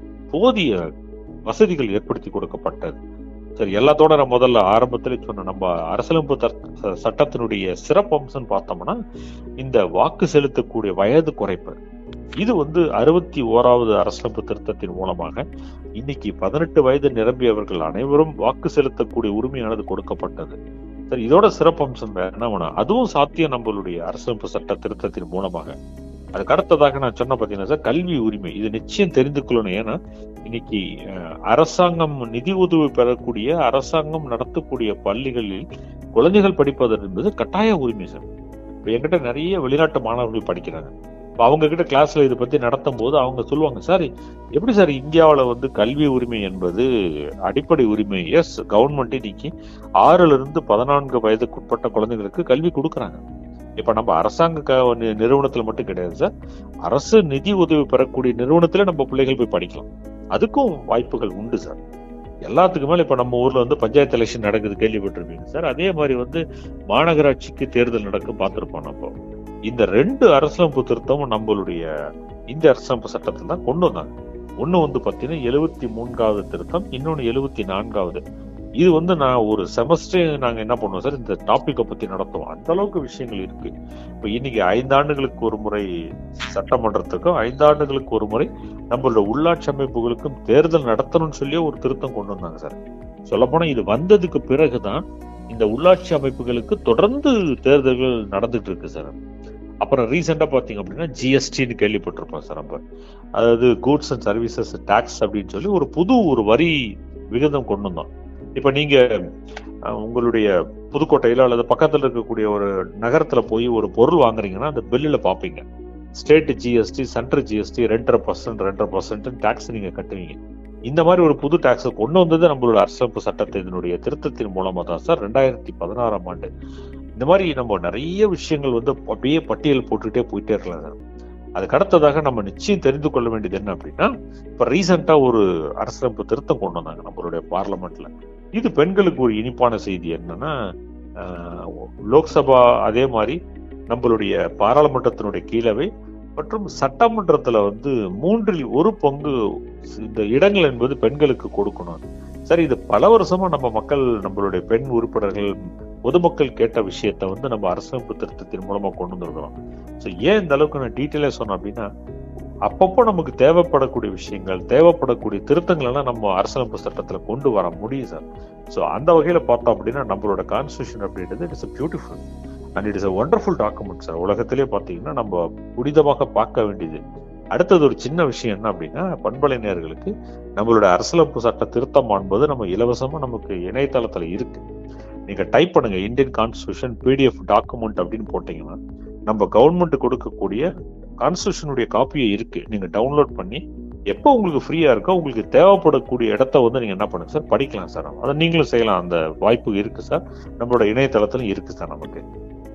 போதிய வசதிகள் ஏற்படுத்தி கொடுக்கப்பட்டது சரி எல்லாத்தோட நான் முதல்ல ஆரம்பத்திலே சொன்ன நம்ம அரசியலமைப்பு தர்- சட்டத்தினுடைய சிறப்பம்சம் பார்த்தோம்னா இந்த வாக்கு செலுத்தக்கூடிய வயது குறைப்பு இது வந்து அறுபத்தி ஓராவது அரசியலமைப்பு திருத்தத்தின் மூலமாக இன்னைக்கு பதினெட்டு வயது நிரம்பியவர்கள் அனைவரும் வாக்கு செலுத்தக்கூடிய உரிமையானது கொடுக்கப்பட்டது சரி இதோட சிறப்பம்சம் வேற என்ன வேணும்? அதுவும் சாத்தியம் நம்மளுடைய அரசியலமைப்பு சட்ட திருத்தத்தின் மூலமாக அதுக்கு அடுத்ததாக நான் சொன்ன பாத்தீங்கன்னா சார் கல்வி உரிமை இது நிச்சயம் தெரிந்து கொள்ளணும் ஏன்னா இன்னைக்கு அஹ், அரசாங்கம் நிதி உதவி பெறக்கூடிய அரசாங்கம் நடத்தக்கூடிய பள்ளிகளில் குழந்தைகள் படிப்பது என்பது கட்டாய உரிமை சார் இப்ப என்கிட்ட நிறைய வெளிநாட்டு மாணவர்கள் படிக்கிறாங்க இப்ப அவங்க கிட்ட கிளாஸ்ல இதை பத்தி நடத்தும் போது அவங்க சொல்லுவாங்க சார் எப்படி சார் இந்தியாவுல வந்து கல்வி உரிமை என்பது அடிப்படை உரிமை எஸ் கவர்மெண்ட் இன்னைக்கு ஆறுல இருந்து பதினான்கு வயதுக்குட்பட்ட குழந்தைகளுக்கு கல்வி கொடுக்கறாங்க இப்ப நம்ம அரசாங்க க- நி- நிறுவனத்துல மட்டும் கிடையாது சார் அரசு நிதி உதவி பெறக்கூடிய நிறுவனத்துல நம்ம பிள்ளைகள் போய் படிக்கலாம் அதுக்கும் வாய்ப்புகள் உண்டு சார் எல்லாத்துக்கு மேல இப்ப நம்ம ஊர்ல வந்து பஞ்சாயத்து எலெக்ஷன் நடக்குது கேள்விப்பட்டிருப்பீங்க சார் அதே மாதிரி வந்து மாநகராட்சிக்கு தேர்தல் நடக்கும் பார்த்திருப்போம் நம்ம இந்த ரெண்டு அரசியலமைப்பு திருத்தமும் நம்மளுடைய இந்திய அரசியலமைப்பு சட்டத்தில் தான் கொண்டு வந்தாங்க ஒண்ணு வந்து பாத்தீங்கன்னா எழுபத்தி மூன்றாவது திருத்தம் இன்னொன்னு எழுபத்தி நான்காவது இது வந்து நான் ஒரு செமஸ்டரே நாங்க என்ன பண்ணுவோம் சார் இந்த டாபிக்கை பத்தி நடத்துவோம் அந்த அளவுக்கு விஷயங்கள் இருக்கு இப்ப இன்னைக்கு ஐந்தாண்டுகளுக்கு ஒரு முறை சட்டமன்றத்துக்கும் ஐந்தாண்டுகளுக்கு ஒரு முறை நம்மளோட உள்ளாட்சி அமைப்புகளுக்கும் தேர்தல் நடத்தணும்னு சொல்லி ஒரு திருத்தம் கொண்டு வந்தாங்க சார் சொல்லப்போனா இது வந்ததுக்கு பிறகுதான் இந்த உள்ளாட்சி அமைப்புகளுக்கு தொடர்ந்து தேர்தல்கள் நடந்துட்டு இருக்கு சார் அப்புறம் ரீசெண்டா பாத்தீங்க அப்படின்னா ஜிஎஸ்டின்னு கேள்விப்பட்டிருப்போம் சார் நம்ம அதாவது கூட்ஸ் அண்ட் சர்வீசஸ் டாக்ஸ் அப்படின்னு சொல்லி ஒரு புது ஒரு வரி விகிதம் கொண்டு வந்தோம் இப்ப நீங்க அஹ், உங்களுடைய புதுக்கோட்டையில அல்லது பக்கத்துல இருக்கக்கூடிய ஒரு நகரத்துல போய் ஒரு பொருள் வாங்குறீங்கன்னா அந்த பில்லுல பாப்பீங்க ஸ்டேட் ஜிஎஸ்டி சென்ட்ரல் ஜிஎஸ்டி ரெண்டரை பர்சன்ட் ரெண்டரை பர்சன்ட் டாக்ஸ் நீங்க கட்டுவீங்க இந்த மாதிரி ஒரு புது டாக்ஸை கொண்டு வந்தது நம்மளோட அரசமைப்பு சட்டத்தினுடைய திருத்தத்தின் மூலமா தான் சார் ரெண்டாயிரத்தி பதினாறாம் ஆண்டு இந்த மாதிரி நம்ம நிறைய விஷயங்கள் வந்து அப்படியே பட்டியல் போட்டுக்கிட்டே போயிட்டே இருக்கலாம் சார் அதுக்கு அடுத்ததாக நம்ம நிச்சயம் தெரிந்து கொள்ள வேண்டியது என்ன அப்படின்னா இப்ப ரீசெண்டா ஒரு அரசியலமைப்பு திருத்தம் கொண்டு வந்தாங்க நம்மளுடைய பார்லமெண்ட்ல இது பெண்களுக்கு ஒரு இனிப்பான செய்தி என்னன்னா ஆஹ், லோக்சபா அதே மாதிரி நம்மளுடைய பாராளுமன்றத்தினுடைய கீழவை மற்றும் சட்டமன்றத்துல வந்து மூன்றில் ஒரு பங்கு இந்த இடங்கள் என்பது பெண்களுக்கு கொடுக்கணும் சரி இது பல வருஷமா நம்ம மக்கள் நம்மளுடைய பெண் உறுப்பினர்கள் பொதுமக்கள் கேட்ட விஷயத்த வந்து நம்ம அரசமைப்பு திருத்தத்தின் மூலமா கொண்டு வந்திருக்கிறோம் ஸோ ஏன் இந்த அளவுக்கு நான் டீட்டெயிலாக சொன்னேன் அப்படின்னா அப்பப்போ நமக்கு தேவைப்படக்கூடிய விஷயங்கள் தேவைப்படக்கூடிய திருத்தங்கள் எல்லாம் நம்ம அரசியலமைப்பு சட்டத்துல கொண்டு வர முடியும் சார் ஸோ அந்த வகையில பார்த்தோம் அப்படின்னா நம்மளோட கான்ஸ்டியூஷன் அப்படின்றது it's beautiful and it is a wonderful document sir உலகத்திலே பார்த்தீங்கன்னா நம்ம புனிதமாக பார்க்க வேண்டியது அடுத்தது ஒரு சின்ன விஷயம் என்ன அப்படின்னா பண்பலை நேர்களுக்கு நம்மளோட அரசியலமைப்பு சட்ட திருத்தம் என்பது நம்ம இலவசமா நமக்கு இணையதளத்துல இருக்கு நீங்க டைப் பண்ணுங்க இந்தியன் கான்ஸ்டியூஷன் பிடிஎஃப் டாக்குமெண்ட் அப்படின்னு போட்டீங்கன்னா நம்ம கவர்மெண்ட் கொடுக்கக்கூடிய கான்ஸ்டியூஷனுடைய காப்பியே இருக்கு நீங்க டவுன்லோட் பண்ணி எப்போ உங்களுக்கு ஃப்ரீயா இருக்கோ உங்களுக்கு தேவைப்படக்கூடிய இடத்த வந்து நீங்க என்ன பண்ணுங்க சார் படிக்கலாம் சார் அதை நீங்களும் செய்யலாம் அந்த வாய்ப்பு இருக்கு சார் நம்மளோட இணையதளத்திலும் இருக்கு சார் நமக்கு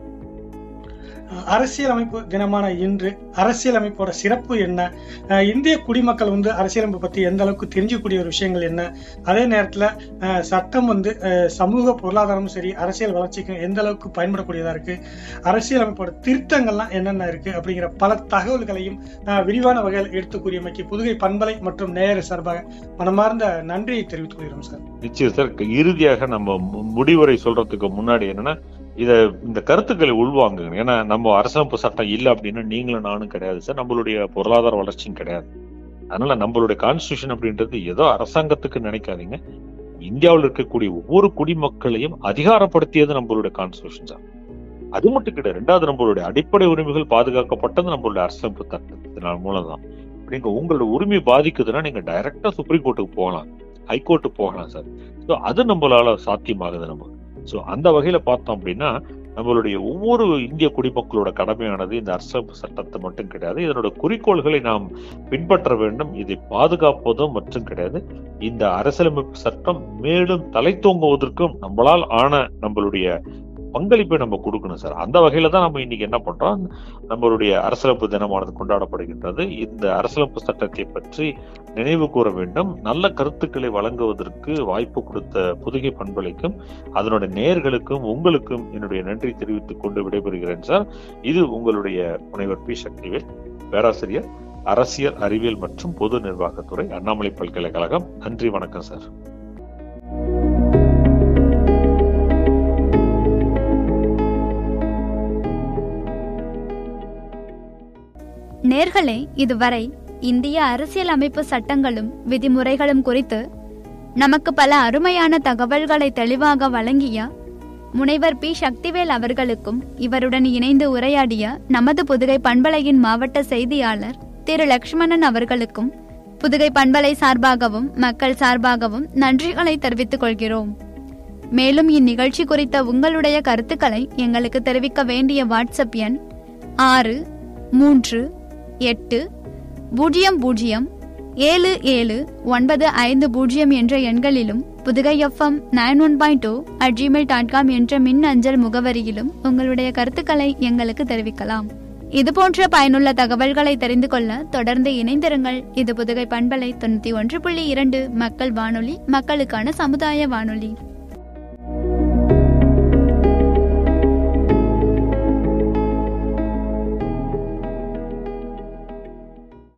அரசியலமைப்பு தினமான இன்று அரசியலமைப்போட சிறப்பு என்ன அஹ் இந்திய குடிமக்கள் வந்து அரசியலமைப்பு பத்தி எந்த அளவுக்கு தெரிஞ்சக்கூடிய ஒரு விஷயங்கள் என்ன அதே நேரத்துல அஹ், சட்டம் வந்து அஹ், சமூக பொருளாதாரமும் சரி அரசியல் வளர்ச்சிக்கும் எந்த அளவுக்கு பயன்படக்கூடியதா இருக்கு அரசியலமைப்போட திருத்தங்கள்லாம் என்னென்ன இருக்கு அப்படிங்கிற பல தகவல்களையும் அஹ், விரிவான வகையில் எடுத்து கூறியமைக்கு புதுகை பண்பலை மற்றும் நேயர் சார்பாக மனமார்ந்த நன்றியை தெரிவித்துக் கொள்கிறோம் சார் நிச்சயம் சார் இறுதியாக நம்ம மு- முடிவுரை சொல்றதுக்கு முன்னாடி என்னன்னா இத இந்த கருத்துக்களை உள்வாங்குங்க ஏன்னா நம்ம அரசமைப்பு சட்டம் இல்லை அப்படின்னா நீங்களும் நானும் கிடையாது சார் நம்மளுடைய பொருளாதார வளர்ச்சியும் கிடையாது அதனால நம்மளுடைய கான்ஸ்டியூஷன் அப்படின்றது ஏதோ அரசாங்கத்துக்கு நினைக்காதீங்க இந்தியாவில் இருக்கக்கூடிய ஒவ்வொரு குடிமக்களையும் அதிகாரப்படுத்தியது நம்மளுடைய கான்ஸ்டியூஷன் சார் அது மட்டும் கிடையாது ரெண்டாவது நம்மளுடைய அடிப்படை உரிமைகள் பாதுகாக்கப்பட்டது நம்மளுடைய அரசமைப்பு சட்டத்தினால் மூலம் தான் நீங்க உங்களோட உரிமை பாதிக்குதுன்னா நீங்க டைரக்டா சுப்ரீம் கோர்ட்டுக்கு போகலாம் ஹைகோர்ட்டு போகலாம் சார் ஸோ அது நம்மளால சாத்தியமாகுது நமக்கு ஸோ அந்த வகையில பார்த்தோம் அப்படின்னா நம்மளுடைய ஒவ்வொரு இந்திய குடிமக்களோட கடமையானது இந்த அரசமைப்பு சட்டத்தை மட்டும் கிடையாது இதனோட குறிக்கோள்களை நாம் பின்பற்ற வேண்டும் இதை பாதுகாப்பதும் மற்றும் கிடையாது இந்த அரசியலமைப்பு சட்டம் மேலும் தலை தூங்குவதற்கும் நம்மளால் ஆன நம்மளுடைய பங்களிப்பை நம்ம கொடுக்கணும் சார் அந்த வகையில தான் நம்ம இன்னைக்கு என்ன பண்றோம் நம்மளுடைய அரசியலமைப்பு தினமானது கொண்டாடப்படுகின்றது இந்த அரசியலமைப்பு சட்டத்தை பற்றி நினைவு கூற வேண்டும் நல்ல கருத்துக்களை வழங்குவதற்கு வாய்ப்பு கொடுத்த புதுகை பண்பலைக்கும் அதனுடைய நேயர்களுக்கும் உங்களுக்கும் என்னுடைய நன்றி தெரிவித்துக் கொண்டு விடைபெறுகிறேன் சார் இது உங்களுடைய முனைவர் பி சக்திவேல் பேராசிரியர் அரசியல் அறிவியல் மற்றும் பொது நிர்வாகத்துறை அண்ணாமலை பல்கலைக்கழகம் நன்றி வணக்கம் சார் நேர்களே இதுவரை இந்திய அரசியல் அமைப்பு சட்டங்களும் விதிமுறைகளும் குறித்து நமக்கு பல அருமையான தகவல்களை தெளிவாக வழங்கிய முனைவர் பி சக்திவேல் அவர்களுக்கும் இவருடன் இணைந்து உரையாடிய நமது புதுகை பண்பலையின் மாவட்ட செய்தியாளர் திரு லக்ஷ்மணன் அவர்களுக்கும் புதுகை பண்பலை சார்பாகவும் மக்கள் சார்பாகவும் நன்றிகளை தெரிவித்துக் கொள்கிறோம் மேலும் இந்நிகழ்ச்சி குறித்த உங்களுடைய கருத்துக்களை எங்களுக்கு தெரிவிக்க வேண்டிய வாட்ஸ்அப் எண் ஆறு மூன்று எட்டு பூஜ்ஜியம் பூஜ்ஜியம் ஏழு ஏழு ஒன்பது ஐந்து பூஜ்ஜியம் என்ற எண்களிலும் Pudhugai FM nine one point two at Gmail dot com என்ற மின் அஞ்சல் முகவரியிலும் உங்களுடைய கருத்துக்களை எங்களுக்கு தெரிவிக்கலாம் இதுபோன்ற பயனுள்ள தகவல்களை தெரிந்து கொள்ள தொடர்ந்து இணைந்திருங்கள் இது புதுகை பண்பலை தொண்ணூத்தி ஒன்று புள்ளி இரண்டு மக்கள் வானொலி மக்களுக்கான சமுதாய வானொலி